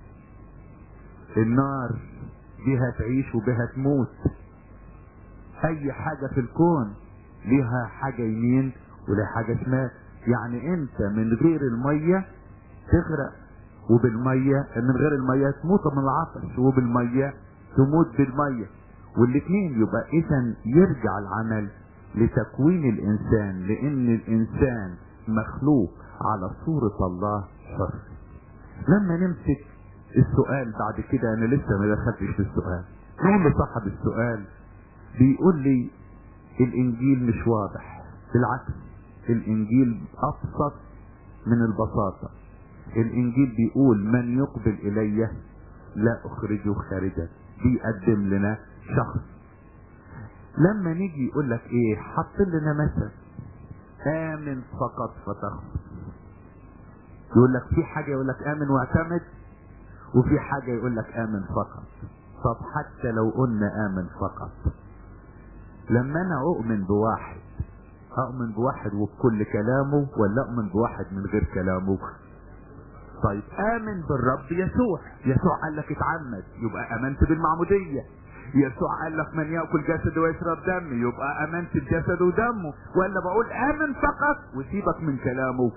النار بيها تعيش وبها تموت اي حاجة في الكون ليها حاجة يمين ولها حاجة شمال يعني انت من غير المية تغرق وبالمية من غير المية تموت من العطش وبالمية تموت بالمية والاثنين يبقى اذا يرجع العمل لتكوين الانسان لان الانسان مخلوق على صورة الله حر لما نمسك السؤال بعد كده انا لسه ما دخلتش في السؤال نقول لصاحب السؤال بيقول لي الانجيل مش واضح بالعكس الانجيل ابسط من البساطة الانجيل بيقول من يقبل الي لا اخرجه خارجا بيقدم لنا شخص لما نيجي يقول لك ايه حط لنا مثل امن فقط فتخلص يقول لك في حاجة يقول لك امن واعتمد وفي حاجة يقول لك امن فقط طب حتى لو قلنا امن فقط لما انا اؤمن بواحد اؤمن بواحد وبكل كلامه ولا اؤمن بواحد من غير كلامه طيب امن بالرب يسوع يسوع قال لك اتعمد يبقى امنت بالمعمودية يسوع قال لك من ياكل جسد ويشرب دمي يبقى امنت بجسده ودمه ولا بقول امن فقط وسيبك من كلامه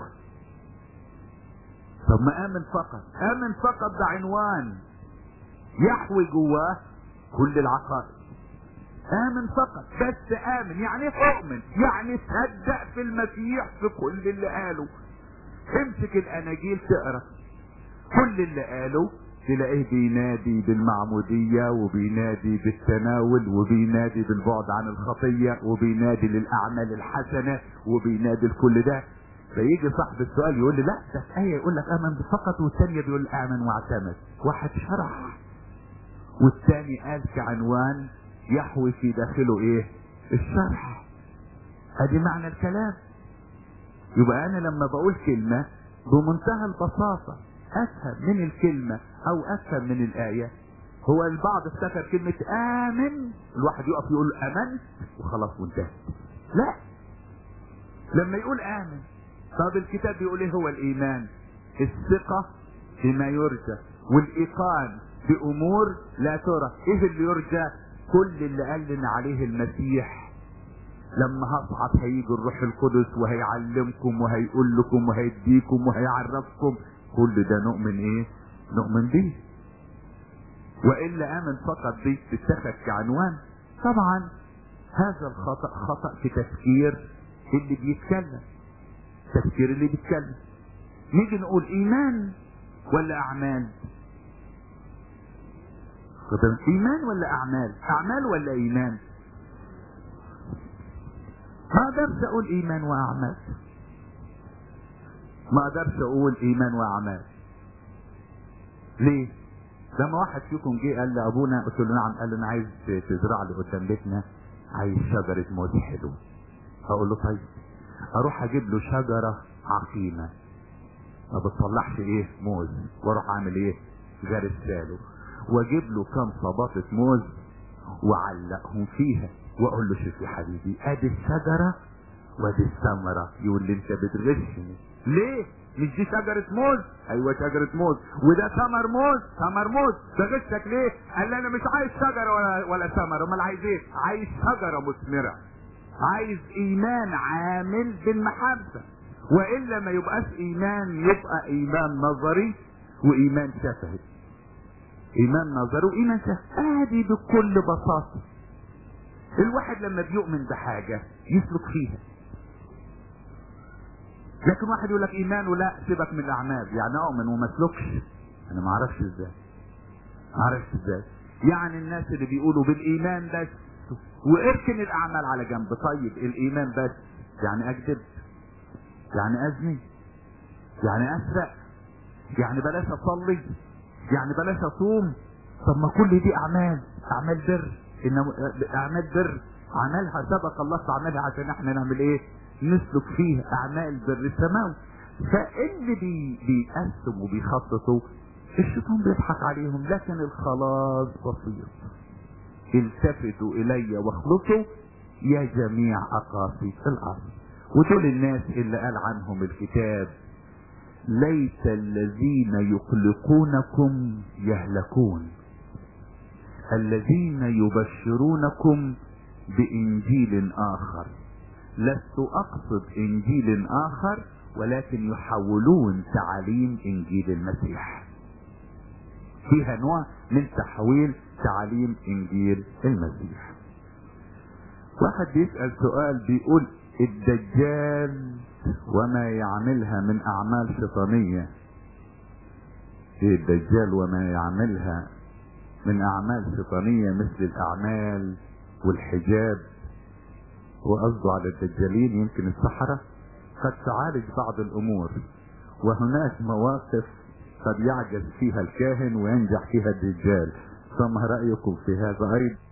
طب ما امن فقط امن فقط ده عنوان يحوي جواه كل العقائد امن فقط بس امن يعني اؤمن يعني تصدق في المسيح في كل اللي قاله امسك الاناجيل تقرا كل اللي قاله تلاقيه بينادي بالمعمودية وبينادي بالتناول وبينادي بالبعد عن الخطية وبينادي للأعمال الحسنة وبينادي لكل ده فيجي صاحب السؤال يقول لي لا ده في آية يقول لك آمن فقط والثانية بيقول آمن واعتمد واحد شرح والثاني قال كعنوان يحوي في داخله ايه الشرح ادي معنى الكلام يبقى انا لما بقول كلمة بمنتهى البساطة افهم من الكلمة او افهم من الاية هو البعض افتكر كلمة امن الواحد يقف يقول امنت وخلاص وانتهت لا لما يقول امن طب الكتاب بيقول ايه هو الايمان الثقة بما يرجى والايقان بامور لا ترى ايه اللي يرجى كل اللي قال لنا عليه المسيح لما هصعد هيجي الروح القدس وهيعلمكم وهيقول لكم وهيديكم وهيعرفكم كل ده نؤمن ايه نؤمن بيه والا امن فقط دي تتخذ كعنوان طبعا هذا الخطأ خطأ في تفكير اللي بيتكلم تفكير اللي بيتكلم نيجي نقول ايمان ولا اعمال طب ايمان ولا اعمال اعمال ولا ايمان ما اقدرش اقول ايمان واعمال ما اقدرش اقول ايمان واعمال ليه لما واحد فيكم جه قال لابونا قلت له نعم قال لي انا عايز تزرع لي قدام بيتنا عايز شجره موز حلو هقول له طيب اروح اجيب له شجره عقيمه ما بتطلعش ايه موز واروح اعمل ايه غرساله واجيب له كام صباطة موز وعلقهم فيها واقول له شوف يا حبيبي ادي الشجرة وادي الثمرة يقول لي انت بتغشني ليه مش دي شجرة موز ايوه شجرة موز وده ثمر موز ثمر موز بغشك ليه قال لي انا مش عايز شجرة ولا ولا ثمر امال عايز ايه عايز شجرة مثمرة عايز ايمان عامل بالمحبة والا ما يبقاش ايمان يبقى ايمان نظري وايمان شفهي ايمان نظري وايمان شفهي ادي بكل بساطة الواحد لما بيؤمن بحاجة يسلك فيها لكن واحد يقول لك ايمان ولا سيبك من الاعمال يعني اؤمن وما اسلكش انا ما اعرفش ازاي ما اعرفش ازاي يعني الناس اللي بيقولوا بالايمان بس واركن الاعمال على جنب طيب الايمان بس يعني اكذب يعني ازني يعني اسرق يعني بلاش اصلي يعني بلاش اصوم طب ما كل دي اعمال اعمال بر انما اعمال بر عملها سبق الله في اعمالها عشان احنا نعمل ايه نسلك فيه اعمال بر السماوي فاللي بي بيقسم وبيخططوا الشيطان بيضحك عليهم لكن الخلاص بسيط التفتوا الي واخلصوا يا جميع اقاصي الارض ودول الناس اللي قال عنهم الكتاب ليس الذين يقلقونكم يهلكون الذين يبشرونكم بانجيل اخر لست اقصد انجيل اخر ولكن يحولون تعاليم انجيل المسيح فيها نوع من تحويل تعاليم انجيل المسيح واحد بيسأل سؤال بيقول الدجال وما يعملها من اعمال شيطانية ايه الدجال وما يعملها من اعمال شيطانية مثل الاعمال والحجاب وقصده على الدجالين يمكن السحرة قد تعالج بعض الامور وهناك مواقف قد يعجز فيها الكاهن وينجح فيها الدجال فما رأيكم في هذا ايضا